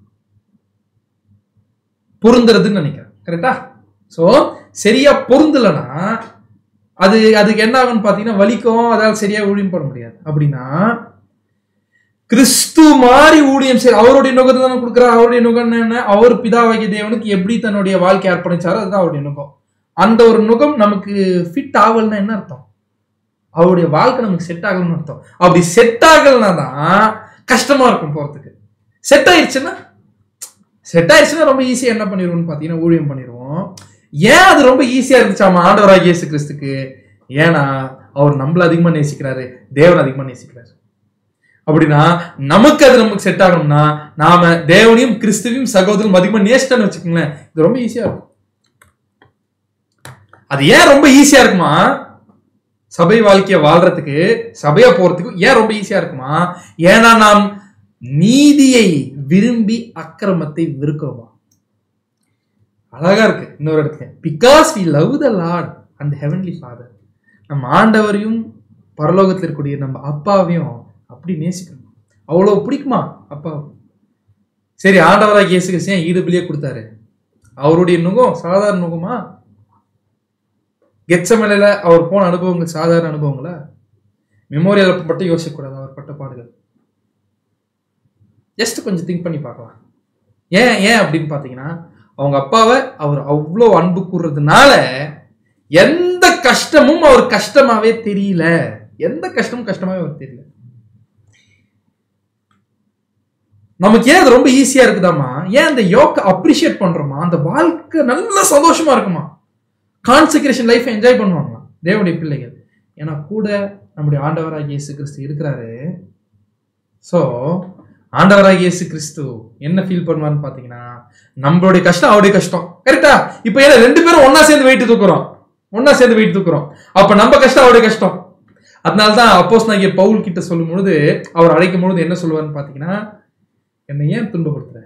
பொருந்துறதுன்னு நினைக்கிறேன் கரெக்டா ஸோ சரியா பொருந்தலைன்னா அது அதுக்கு என்ன ஆகும்னு பார்த்தீங்கன்னா வலிக்கும் அதால் சரியா ஊழியம் பண்ண முடியாது அப்படின்னா கிறிஸ்து மாதிரி ஊழியம் செய்ய அவருடைய நுகத்தை தானே கொடுக்குறாரு அவருடைய நுகம் என்ன அவர் பிதாவாகிய தேவனுக்கு எப்படி தன்னுடைய வாழ்க்கை அர்ப்பணிச்சாரோ அதுதான் அவருடைய நுகம் அந்த ஒரு நுகம் நமக்கு ஃபிட் ஆகலைன்னா என்ன அர்த்தம் அவருடைய வாழ்க்கை நமக்கு செட் ஆகணும்னு அர்த்தம் அப்படி செட் ஆகலைன்னா தான் கஷ்டமா இருக்கும் போறதுக்கு செட் ஆயிடுச்சுன்னா செட் ஆயிடுச்சுன்னா ரொம்ப ஈஸியா என்ன பண்ணிடுவோம்னு பார்த்தீங்கன்னா ஊழியம் பண்ணிடுவோம் ஏன் அது ரொம்ப ஈஸியா இருந்துச்சாமா ஆண்டவராக இயேசு கிறிஸ்துக்கு ஏன்னா அவர் நம்மள அதிகமா நேசிக்கிறாரு தேவன் அதிகமா நேசிக்கிறாரு அப்படின்னா நமக்கு அது நமக்கு செட் ஆகணும்னா நாம தேவனையும் கிறிஸ்துவையும் சகோதரரும் அதிகமா நேசிட்டோம்னு வச்சுக்கோங்களேன் இது ரொம்ப ஈஸியா இருக்கும் அது ஏன் ரொம்ப ஈஸியா இருக்குமா சபை வாழ்க்கைய வாழ்றதுக்கு சபையா போறதுக்கு ஏன் ரொம்ப ஈஸியா இருக்குமா ஏன்னா நாம் நீதியை விரும்பி அக்கிரமத்தை வெறுக்கிறோமா அழகா இருக்கு இன்னொரு இடத்துல because we love the lord and heavenly father நம்ம ஆண்டவரையும் பரலோகத்தில் இருக்கக்கூடிய நம்ம அப்பாவையும் அப்படி நேசிக்கணும் அவ்வளோ பிடிக்குமா அப்பா சரி ஆண்டவராக இயேசு கிறிஸ்து ஏன் ஈடுபலியே கொடுத்தாரு அவருடைய நுகம் சாதாரண நுகமா கெச்சமலையில் அவர் போன அனுபவங்கள் சாதாரண அனுபவங்களா மெமோரியல் மட்டும் யோசிக்கக்கூடாது அவர் பட்ட பாடுகள் ஜஸ்ட் கொஞ்சம் திங்க் பண்ணி பார்க்கலாம் ஏன் ஏன் அப்படின்னு பார்த்தீங்கன்னா அவங்க அப்பாவை அவர் அவ்வளோ அன்பு கூறுறதுனால எந்த கஷ்டமும் அவர் கஷ்டமாவே தெரியல எந்த கஷ்டமும் கஷ்டமாவே அவர் தெரியல நமக்கு ஏன் அது ரொம்ப ஈஸியா இருக்குதாமா ஏன் அந்த யோக்க அப்ரிஷியேட் பண்றோமா அந்த வாழ்க்கை நல்ல சந்தோஷமா இருக்குமா கான்செக்ரேஷன் லைஃப் என்ஜாய் பண்ணுவாங்களா தேவனுடைய பிள்ளைகள் ஏன்னா கூட நம்முடைய ஆண்டவராகிய இயேசு கிறிஸ்து இருக்கிறாரு ஸோ ஆண்டவராகிய இயேசு கிறிஸ்து என்ன ஃபீல் பண்ணுவான்னு பார்த்தீங்கன்னா நம்மளுடைய கஷ்டம் அவருடைய கஷ்டம் கரெக்டா இப்போ ஏன்னா ரெண்டு பேரும் ஒண்ணா சேர்ந்து வெயிட் தூக்குறோம் ஒண்ணா சேர்ந்து வெயிட் தூக்குறோம் அப்ப நம்ம கஷ்டம் அவருடைய கஷ்டம் அதனால தான் அப்போஸ் நாகிய பவுல் கிட்ட சொல்லும் பொழுது அவர் அழைக்கும் பொழுது என்ன சொல்லுவாருன்னு பார்த்தீங்கன்னா என்னை ஏன் துன்பப்படுத்துற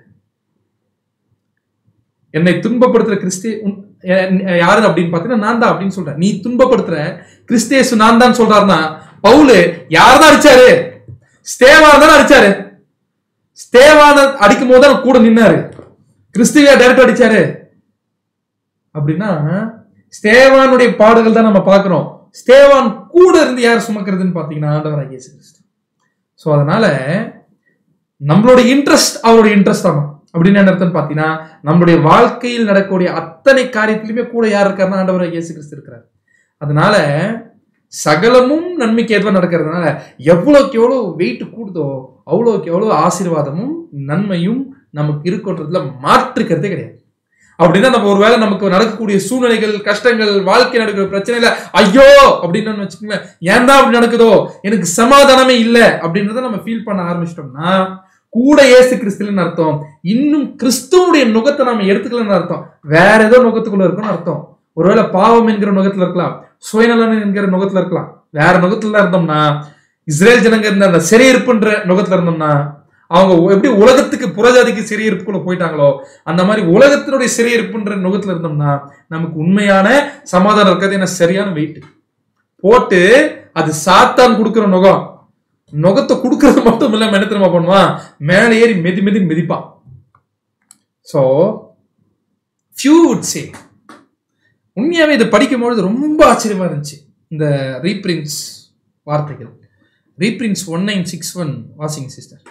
என்னை துன்பப்படுத்துற கிறிஸ்தே உன்- எ- யாரு அப்படின்னு பார்த்தீங்கன்னா நான் தான் அப்படின்னு சொல்றேன் நீ துன்பப்படுத்துற கிறிஸ்தேசு நான் தான் சொல்றாருன்னா பவுலு யார் தான் அடிச்சாரு ஸ்தேவான் தானே அடிச்சாரு ஸ்தேவான அடிக்கும் போது தான் கூட நின்னாரு கிறிஸ்துவியா டைரக்ட் அடிச்சாரு அப்படின்னா ஸ்தேவானுடைய பாடுகள் தான் நம்ம பார்க்கிறோம் ஸ்தேவான் கூட இருந்து யார் சுமக்கிறதுன்னு பார்த்தீங்கன்னா ஆண்டவராகிய இயேசு கிறிஸ்து ஸோ அதனால நம்மளுடைய இன்ட்ரெஸ்ட் அவருடைய இன்ட்ரெஸ்ட் ஆமா அப்படின்னு என்ன அர்த்தம் பார்த்தீங்கன்னா நம்மளுடைய வாழ்க்கையில் நடக்கக்கூடிய அத்தனை காரியத்திலுமே கூட யார் இருக்காருன்னா ஆண்டவராகிய இயேசு கிறிஸ்து இருக்கிறார் அதனால சகலமும் நன்மைக்கு ஏற்ப நடக்கிறதுனால எவ்வளோக்கு எவ்வளோ வெயிட் கூடுதோ அவ்வளோக்கு எவ்வளோ ஆசீர்வாதமும் நன்மையும் நமக்கு இருக்குன்றதுல மாற்றுக்கிறதே கிடையாது அப்படின்னா நம்ம ஒருவேளை நமக்கு நடக்கக்கூடிய சூழ்நிலைகள் கஷ்டங்கள் வாழ்க்கை நடக்கிற பிரச்சனையில ஐயோ அப்படின்னு வச்சுக்கோங்களேன் ஏன் தான் அப்படி நடக்குதோ எனக்கு சமாதானமே இல்லை அப்படின்றத நம்ம ஃபீல் பண்ண ஆரம்பிச்சிட்டோம்னா கூட இயேசு கிறிஸ்துலன்னு அர்த்தம் இன்னும் கிறிஸ்துவனுடைய நுகத்தை நம்ம எடுத்துக்கலன்னு அர்த்தம் வேற ஏதோ நுகத்துக்குள்ள இருக்கும்னு அர்த்தம் ஒருவேளை பாவம் என்கிற நுகத்துல இருக்கலாம் சுயநலன் என்கிற நுகத்துல இருக்கலாம் வேற நுகத்துல தான் இருந்தோம்னா இஸ்ரேல் ஜனங்க இருந்த அந்த சிறையிருப்புன்ற நுகத்துல இருந்தோம்னா அவங்க எப்படி உலகத்துக்கு புறஜாதிக்கு சிறையிருப்புக்குள்ள போயிட்டாங்களோ அந்த மாதிரி உலகத்தினுடைய சிறையிருப்புன்ற நுகத்துல இருந்தோம்னா நமக்கு உண்மையான சமாதானம் இருக்கிறது என்ன சரியான வெயிட் போட்டு அது சாத்தான் கொடுக்கிற நுகம் நுகத்தை கொடுக்கறது மட்டும் இல்லாம என்ன தெரியுமா பண்ணுவான் மேலே ஏறி மெதி மெதி மிதிப்பான் ஸோ ஃபியூ would say உண்மையாவே இதை படிக்கும்பொழுது ரொம்ப ஆச்சரியமா இருந்துச்சு இந்த ரீப்ரின்ஸ் வார்த்தைகள் reference one nine six one வாசிங் sister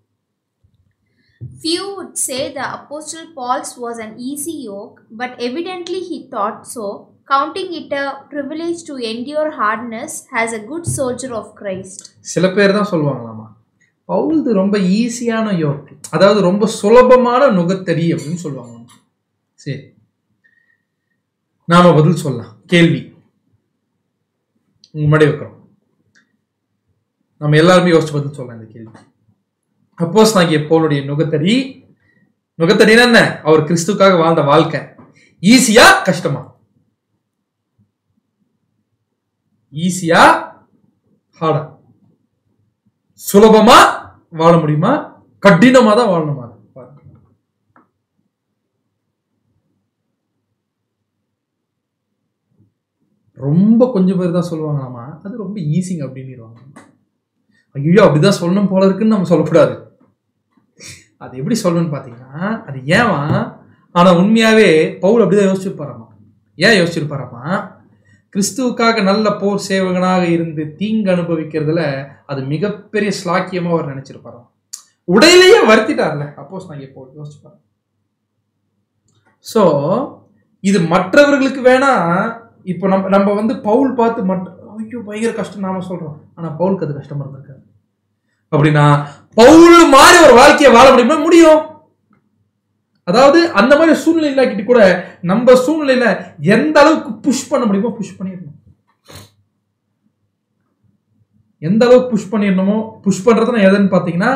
Few would say the Apostle Paul's was an easy yoke, but evidently he thought so, counting it a privilege to endure hardness as a good soldier of Christ. சில பேர் தான் சொல்லுவாங்களாமா பவுல்து ரொம்ப ஈஸியான யோக் அதாவது ரொம்ப சுலபமான நுகத்தடி அப்படின்னு சொல்லுவாங்க சரி நாம பதில் சொல்லலாம் கேள்வி உங்க முன்னாடி வைக்கிறோம் நம்ம எல்லாருமே யோசிச்சு பதில் சொல்லலாம் இந்த கேள்வி அப்போஸ் நாகிய பவுலுடைய நுகத்தடி நுகத்தடினா என்ன அவர் கிறிஸ்துக்காக வாழ்ந்த வாழ்க்கை ஈஸியா கஷ்டமா ஈஸியா ஹார்டா சுலபமா வாழ முடியுமா கடினமா தான் வாழணுமா பாருங்க. ரொம்ப கொஞ்சம் பேர் தான் சொல்லுவாங்களாமா அது ரொம்ப ஈஸிங்க அப்படின்னுருவாங்க ஐயோ அப்படிதான் சொல்லணும் போல இருக்குன்னு நம்ம சொல்லக்கூடாது அது எப்படி சொல்லணும்னு பார்த்தீங்கன்னா அது ஏவா ஆனா உண்மையாவே பவுல் அப்படிதான் யோசிச்சிருப்பாராமா ஏன் யோசிச்சிருப்பாராமா கிறிஸ்துவுக்காக நல்ல போர் சேவகனாக இருந்து தீங்கு அனுபவிக்கிறதுல அது மிகப்பெரிய ஸ்லாக்கியமா அவர் நினைச்சிருப்பாராம் உடையிலேயே வருத்திட்டார்ல அப்போஸ் நான் எப்போ யோசிச்சு பாருங்க ஸோ இது மற்றவர்களுக்கு வேணா இப்போ நம்ம நம்ம வந்து பவுல் பார்த்து மற்ற ஐயோ பயங்கர கஷ்டம் நாம சொல்றோம் ஆனா பவுலுக்கு அது கஷ்டமா இருந்திருக்காரு அப்படின்னா பவுல் மாதிரி ஒரு வாழ்க்கையை வாழ முடியுமா முடியும் அதாவது அந்த மாதிரி சூழ்நிலை இல்லாக்கிட்டு கூட நம்ம சூழ்நிலையில எந்த அளவுக்கு புஷ் பண்ண முடியுமோ புஷ் பண்ணிடணும் எந்த அளவுக்கு புஷ் பண்ணிடணுமோ புஷ் பண்றதுன்னா எதுன்னு பார்த்தீங்கன்னா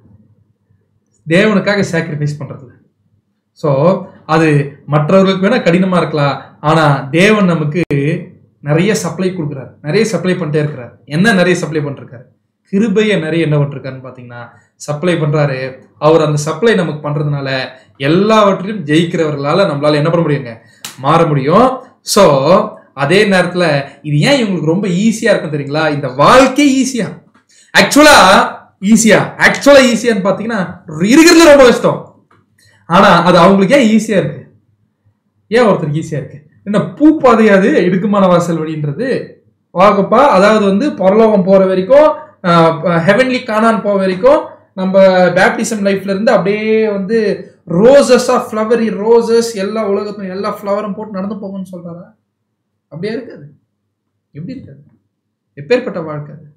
தேவனுக்காக சாக்ரிஃபைஸ் பண்றது ஸோ அது மற்றவர்களுக்கு வேணா கடினமா இருக்கலாம் ஆனா தேவன் நமக்கு நிறைய சப்ளை கொடுக்குறாரு நிறைய சப்ளை பண்ணிட்டே இருக்கிறார் என்ன நிறைய சப்ளை பண்ணிருக்காரு கிருபையை நிறைய என்ன பண்ணிருக்காருன்னு பார்த்தீங்கன்னா சப்ளை பண்றாரு அவர் அந்த சப்ளை நமக்கு பண்றதுனால எல்லாவற்றிலும் ஜெயிக்கிறவர்களால நம்மளால என்ன பண்ண முடியுங்க மாற முடியும் ஸோ அதே நேரத்துல இது ஏன் இவங்களுக்கு ரொம்ப ஈஸியா இருக்கும் தெரியுங்களா இந்த வாழ்க்கை ஈஸியா ஆக்சுவலா ஈஸியா ஆக்சுவலா ஈஸியான்னு பாத்தீங்கன்னா இருக்கிறதுல ரொம்ப கஷ்டம் ஆனா அது அவங்களுக்கு ஏன் ஈஸியா இருக்கு ஏன் ஒருத்தருக்கு ஈஸியா இருக்கு என்ன பூ பாதையாது இடுக்குமான வாசல் வழின்றது வாகப்பா அதாவது வந்து பரலோகம் போற வரைக்கும் ஹெவன்லி காணான் போற வரைக்கும் நம்ம பேப்டிசம் லைஃப்ல இருந்து அப்படியே வந்து ரோசஸா ஃப்ளவரி ரோசஸ் எல்லா உலகத்துலையும் எல்லா ஃப்ளவரும் போட்டு நடந்து போகணும்னு சொல்றாரா அப்படியே இருக்காது எப்படி இருக்காது எப்பேற்பட்ட வாழ்க்கை அது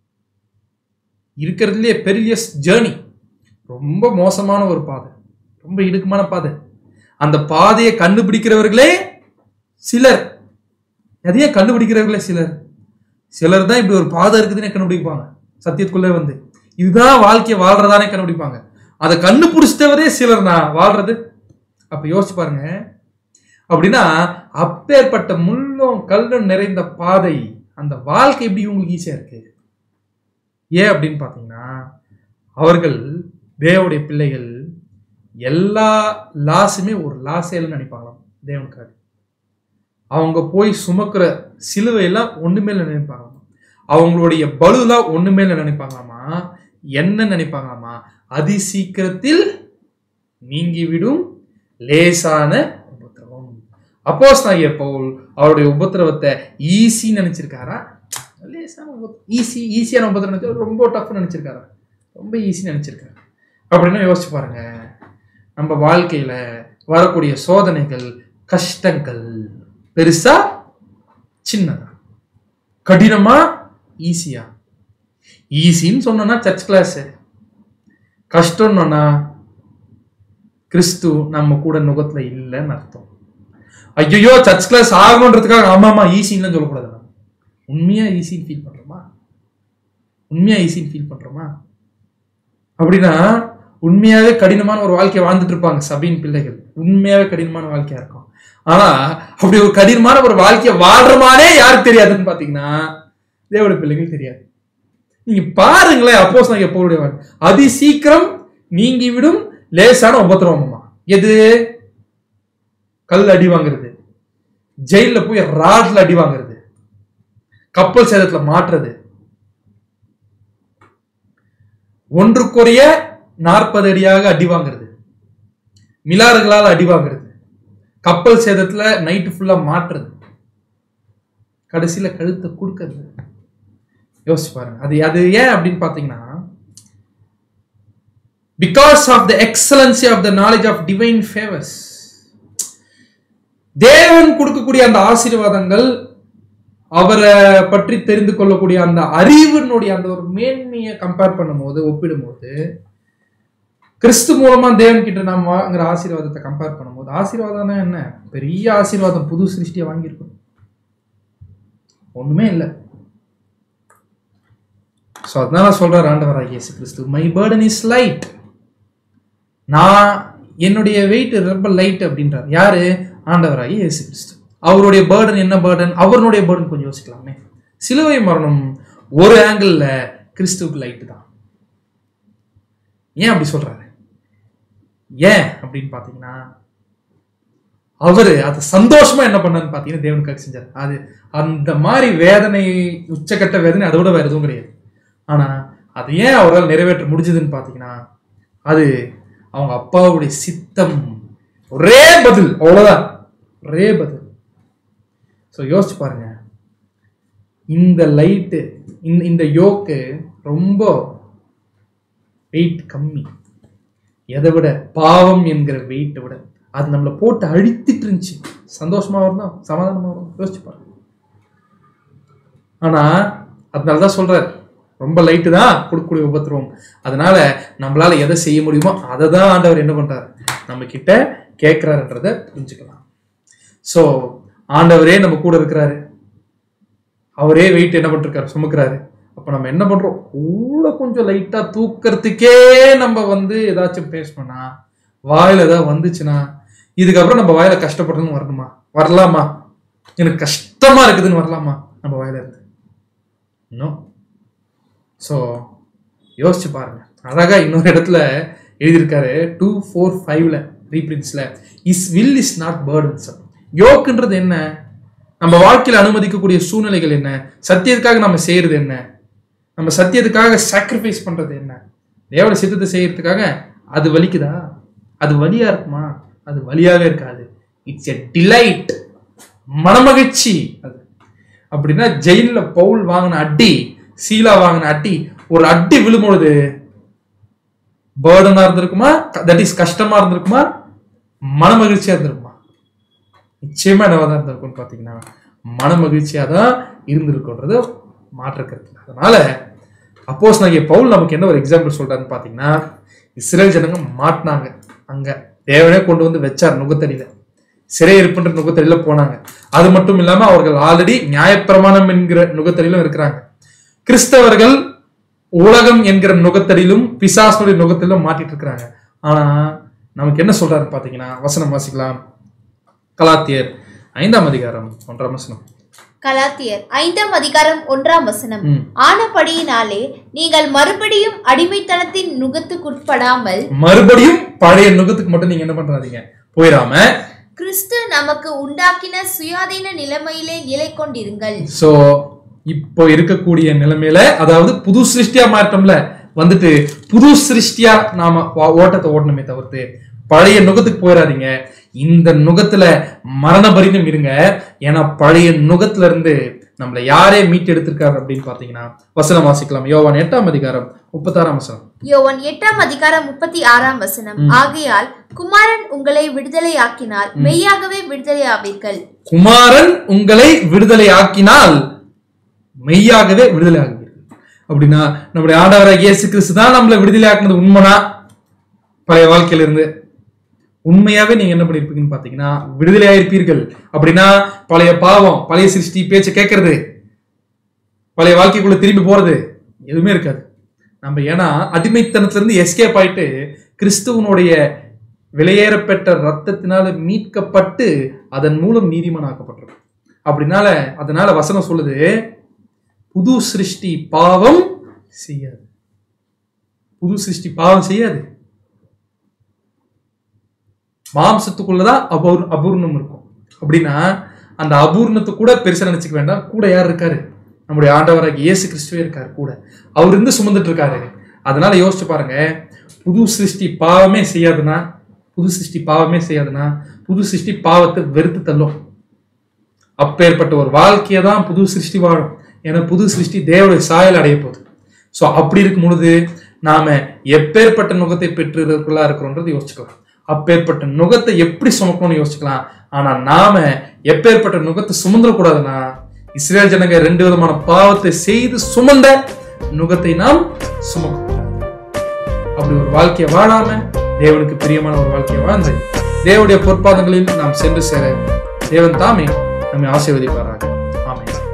இருக்கிறதுலே பெரிய ஜேர்னி ரொம்ப மோசமான ஒரு பாதை ரொம்ப இடுக்கமான பாதை அந்த பாதையை கண்டுபிடிக்கிறவர்களே சிலர் எதையே கண்டுபிடிக்கிறவர்களே சிலர் சிலர் தான் இப்படி ஒரு பாதை இருக்குதுன்னு கண்டுபிடிப்பாங்க சத்தியத்துக்குள்ளே வந்து இதுதான் வாழ்க்கையை வாழ்றதானே கண்டுபிடிப்பாங்க அதை கண்டுபிடிச்சிட்டவரே சிலர் நான் வாழ்றது அப்ப யோசிச்சு பாருங்க அப்படின்னா அப்பேற்பட்ட முள்ளும் கல்லும் நிறைந்த பாதை அந்த வாழ்க்கை எப்படி இவங்களுக்கு ஈஸியா இருக்கு ஏன் அப்படின்னு பார்த்தீங்கன்னா அவர்கள் தேவனுடைய பிள்ளைகள் எல்லா லாஸுமே ஒரு லாசேல நினைப்பாங்களாம் தேவனுக்காக அவங்க போய் சுமக்கிற சிலுவையெல்லாம் ஒண்ணுமே இல்லை நினைப்பாங்களாமா அவங்களுடைய பலுலாம் ஒண்ணுமே இல்லை நினைப்பாங்களாமா என்ன நினைப்பாங்களாமா அதி சீக்கிரத்தில் நீங்கிவிடும் லேசான உபத்திரவம் அப்போஸ் நான் பவுல் அவருடைய உபத்திரவத்தை ஈஸி நினைச்சிருக்காரா லேசான ஈஸி ஈஸியான உபத்திரம் நினைச்சு ரொம்ப டஃப் நினைச்சிருக்காரா ரொம்ப ஈஸி நினைச்சிருக்காரு அப்படின்னு யோசிச்சு பாருங்க நம்ம வாழ்க்கையில வரக்கூடிய சோதனைகள் கஷ்டங்கள் பெருசா சின்னதா கடினமா ஈஸியா ஈஸின்னு சொன்னோம்னா சர்ச் கிளாஸ் கஷ்டம்னா கிறிஸ்து நம்ம கூட நுகத்துல இல்லைன்னு அர்த்தம் ஐயோ சர்ச் கிளாஸ் ஆகணுன்றதுக்காக ஆமா ஆமா ஈஸின்னு சொல்லக்கூடாது நம்ம. உண்மையா ஈஸின்னு ஃபீல் பண்றோமா உண்மையா ஈஸின்னு ஃபீல் பண்றோமா அப்படின்னா உண்மையாவே கடினமான ஒரு வாழ்க்கையை வாழ்ந்துட்டு இருப்பாங்க சபையின் பிள்ளைகள் உண்மையாவே கடினமான வாழ்க்கையா இருக்கும் ஆனா அப்படி ஒரு கடினமான ஒரு வாழ்க்கையை வாழ்றமானே யாருக்கு தெரியாதுன்னு பாத்தீங்கன்னா தேவட பிள்ளைகள் தெரியாது நீங்க பாருங்களேன் அப்போஸ் நான் எப்போடைய அதி சீக்கிரம் நீங்கி விடும் லேசான உபத்திரவமா எது கல் அடி வாங்குறது ஜெயில போய் ராட்ல அடி வாங்குறது கப்பல் சேதத்துல மாற்றுறது ஒன்றுக்குறைய நாற்பது அடியாக அடி வாங்குறது மிலாறுகளால் அடி வாங்குறது கப்பல் சேதத்துல நைட்டு ஃபுல்லா மாற்றுறது கடைசியில கழுத்தை கொடுக்கறது யோசிச்சு பாருங்க அது அது ஏன் அப்படின்னு பாத்தீங்கன்னா because of the excellency of the knowledge of divine favours தேவன் கொடுக்கக்கூடிய அந்த ஆசீர்வாதங்கள் அவரை பற்றி தெரிந்து கொள்ளக்கூடிய அந்த அறிவினுடைய அந்த ஒரு மேன்மையை கம்பேர் பண்ணும்போது ஒப்பிடும்போது கிறிஸ்து மூலமா தேவன் கிட்ட நாம் வாங்குற ஆசீர்வாதத்தை கம்பேர் பண்ணும்போது ஆசீர்வாதம்னா என்ன பெரிய ஆசீர்வாதம் புது சிருஷ்டியை வாங்கியிருக்கோம் ஒண்ணுமே இல்லை ஸோ அதனால சொல்றார் ஆண்டவராக Yesu Kristhu my burden is light நான் என்னுடைய வெயிட் ரொம்ப லைட் அப்படின்றார் யாரு ஆண்டவராகி இயேசு கிறிஸ்து அவருடைய பேர்டன் என்ன பேர்டன் அவருடைய பேர்டன் கொஞ்சம் யோசிக்கலாமே சிலுவை மரணம் ஒரு ஆங்கிள் கிறிஸ்துவுக்கு லைட் தான் ஏன் அப்படி சொல்றாரு ஏன் அப்படின்னு பார்த்தீங்கன்னா அவரு அது சந்தோஷமா என்ன பண்ணான்னு பார்த்தீங்கன்னா தேவனுக்காக செஞ்சார் அது அந்த மாதிரி வேதனை உச்சக்கட்ட வேதனை அதை விட வேற எதுவும் கிடையாது ஆனா அது ஏன் அவரால் நிறைவேற்ற முடிஞ்சதுன்னு பார்த்தீங்கன்னா அது அவங்க அப்பாவுடைய சித்தம் ஒரே பதில் அவ்வளவுதான் ஒரே பதில் ஸோ யோசிச்சு பாருங்க இந்த லைட்டு இந்த இந்த யோக்கு ரொம்ப வெயிட் கம்மி எதை விட பாவம் என்கிற வெயிட்டை விட அது நம்மளை போட்டு அழித்திட்டு இருந்துச்சு சந்தோஷமா இருந்தா சமாதானமா வரும் யோசிச்சு பாருங்க ஆனா அதனால தான் சொல்றாரு ரொம்ப லைட்டு தான் கொடுக்கக்கூடிய உபத்திரவம் அதனால நம்மளால எதை செய்ய முடியுமோ அதை தான் ஆண்டவர் என்ன பண்றாரு நம்ம கிட்ட கேட்கிறாருன்றத புரிஞ்சுக்கலாம் ஸோ ஆண்டவரே நம்ம கூட இருக்கிறாரு அவரே வெயிட் என்ன பண்ணிருக்காரு சுமக்கிறாரு அப்ப நம்ம என்ன பண்றோம் கூட கொஞ்சம் லைட்டா தூக்கறதுக்கே நம்ம வந்து ஏதாச்சும் பேசணும்னா வாயில ஏதாவது வந்துச்சுன்னா இதுக்கப்புறம் நம்ம வாயில கஷ்டப்படணும்னு வரணுமா வரலாமா எனக்கு கஷ்டமா இருக்குதுன்னு வரலாமா நம்ம வாயில இருந்து இன்னும் ஸோ யோசிச்சு பாருங்க அழகா இன்னொரு இடத்துல எழுதியிருக்காரு டூ ஃபோர் ஃபைவ்ல ரீப்ரின்ஸ்ல is will is not burdens யோக்குன்றது என்ன நம்ம வாழ்க்கையில் அனுமதிக்கக்கூடிய சூழ்நிலைகள் என்ன சத்தியத்துக்காக நம்ம செய்யறது என்ன நம்ம சத்தியத்துக்காக சாக்ரிஃபைஸ் பண்றது என்ன தேவட சித்தத்தை செய்யறதுக்காக அது வலிக்குதா அது வலியா இருக்குமா அது வலியாவே இருக்காது இட்ஸ் எ டிலைட் மனமகிழ்ச்சி அது அப்படின்னா ஜெயில்ல பவுல் வாங்கின அடி சீலா வாங்கின அடி ஒரு அடி விழும்பொழுது பேர்டனா இருந்திருக்குமா தட் இஸ் கஷ்டமா இருந்திருக்குமா மனமகிழ்ச்சியா இருந்திருக்குமா நிச்சயமா என்னவா தான் இருந்திருக்கும்னு பார்த்தீங்கன்னா மனமகிழ்ச்சியா தான் இருந்திருக்குன்றது மாற்ற கருத்து இல்லை. அதனால அப்போஸ் நாங்க பவுல் நமக்கு என்ன ஒரு எக்ஸாம்பிள் சொல்றாருன்னு பார்த்தீங்கன்னா இஸ்ரேல் ஜனங்க மாட்டினாங்க அங்க தேவனே கொண்டு வந்து வச்சார் நுகத்தடியில சிறையிருப்புன்ற நுகத்தடியில போனாங்க அது மட்டும் இல்லாம அவர்கள் ஆல்ரெடி நியாயப்பிரமாணம் என்கிற நுகத்தடியிலும் இருக்கிறாங்க கிறிஸ்தவர்கள் உலகம் என்கிற நுகத்தடியிலும் பிசாசனுடைய நுகத்திலும் மாட்டிட்டு இருக்கிறாங்க ஆனா நமக்கு என்ன சொல்றாரு பாத்தீங்கன்னா வசனம் வாசிக்கலாம் கலாத்தியர் ஐந்தாம் அதிகாரம் ஒன்றாம் வசனம் கலாத்தியர் ஐந்தாம் அதிகாரம் ஒன்றாம் வசனம் ம். ஆனபடியினாலே நீங்கள் மறுபடியும் அடிமைத்தனத்தின் நுகத்துக்குட்படாமல் மறுபடியும் பழைய நுகத்துக்கு மட்டும் நீங்க என்ன பண்றாதீங்க போயிடாம கிறிஸ்து நமக்கு உண்டாக்கின சுயாதீன நிலைமையிலே நிலை கொண்டிருங்கள் சோ இப்போ இருக்கக்கூடிய நிலைமையில அதாவது புது சிருஷ்டியா மாற்றம்ல வந்துட்டு புது சிருஷ்டியா நாம வா- ஓட்டத்தை ஓட்டணுமே தவிர்த்து பழைய நுகத்துக்கு போயிடாதீங்க இந்த நுகத்துல மரண பரிதம் இருங்க ஏன்னா பழைய நுகத்துல இருந்து நம்மள யாரே மீட்டு எடுத்திருக்காரு அப்படின்னு பாத்தீங்கன்னா வசனம் வாசிக்கலாம் யோவான் எட்டாம் அதிகாரம் முப்பத்தாறாம் வசனம் யோவான் எட்டாம் அதிகாரம் முப்பத்தி ஆறாம் வசனம் ஆகையால் குமாரன் உங்களை விடுதலையாக்கினால் மெய்யாகவே விடுதலையாவீர்கள் குமாரன் உங்களை விடுதலை ஆக்கினால் மெய்யாகவே விடுதலை ஆகுவீர்கள் அப்படின்னா நம்முடைய ஆண்டவராக இயேசு கிறிஸ்து தான் நம்மளை விடுதலை ஆக்குனது உண்மைனா பழைய வாழ்க்கையில இருந்து உண்மையாவே நீங்க என்ன பண்ணிருப்பீங்கன்னு பாத்தீங்கன்னா விடுதலை ஆயிருப்பீர்கள் அப்படின்னா பழைய பாவம் பழைய சிருஷ்டி பேச்சை கேட்கறது பழைய வாழ்க்கைக்குள்ள திரும்பி போறது எதுவுமே இருக்காது நம்ம ஏன்னா அடிமைத்தனத்துல இருந்து எஸ்கேப் ஆயிட்டு கிறிஸ்துவனுடைய விலையேறப்பெற்ற ரத்தத்தினால மீட்கப்பட்டு அதன் மூலம் நீதிமானாக்கப்பட்டிருக்கும் அப்படினால அதனால வசனம் சொல்லுது புது சிருஷ்டி பாவம் செய்யாது புது சிருஷ்டி பாவம் செய்யாது மாம்சத்துக்குள்ளதான் அபூர் அபூர்ணம் இருக்கும் அப்படின்னா அந்த அபூர்ணத்தை கூட பெருசா நினைச்சுக்க வேண்டாம் கூட யார் இருக்காரு நம்முடைய ஆண்டவராக இயேசு கிறிஸ்துவே இருக்காரு கூட அவர் இருந்து சுமந்துட்டு இருக்காரு அதனால யோசிச்சு பாருங்க புது சிருஷ்டி பாவமே செய்யாதுன்னா புது சிருஷ்டி பாவமே செய்யாதுன்னா புது சிருஷ்டி பாவத்தை வெறுத்து தள்ளும் அப்பேற்பட்ட ஒரு வாழ்க்கையை தான் புது சிருஷ்டி வாழும் ஏன்னா புது சிருஷ்டி தேவனுடைய சாயல் அடைய போகுது ஸோ அப்படி இருக்கும் பொழுது நாம எப்பேற்பட்ட நுகத்தை பெற்றுள்ளா இருக்கிறோன்றது யோசிச்சுக்கலாம் அப்பேற்பட்ட நுகத்தை எப்படி சுமக்கணும்னு யோசிச்சுக்கலாம் ஆனா நாம எப்பேற்பட்ட நுகத்தை சுமந்துடக்கூடாதுன்னா இஸ்ரேல் ஜனங்க ரெண்டு விதமான பாவத்தை செய்து சுமந்த நுகத்தை நாம் சுமக்கக்கூடாது அப்படி ஒரு வாழ்க்கையை வாழாம தேவனுக்கு பிரியமான ஒரு வாழ்க்கையை வாழ்ந்து தேவனுடைய பொற்பாதங்களில் நாம் சென்று சேர தேவன் தாமே நம்மை ஆசீர்வதிப்பாராக ஆமென்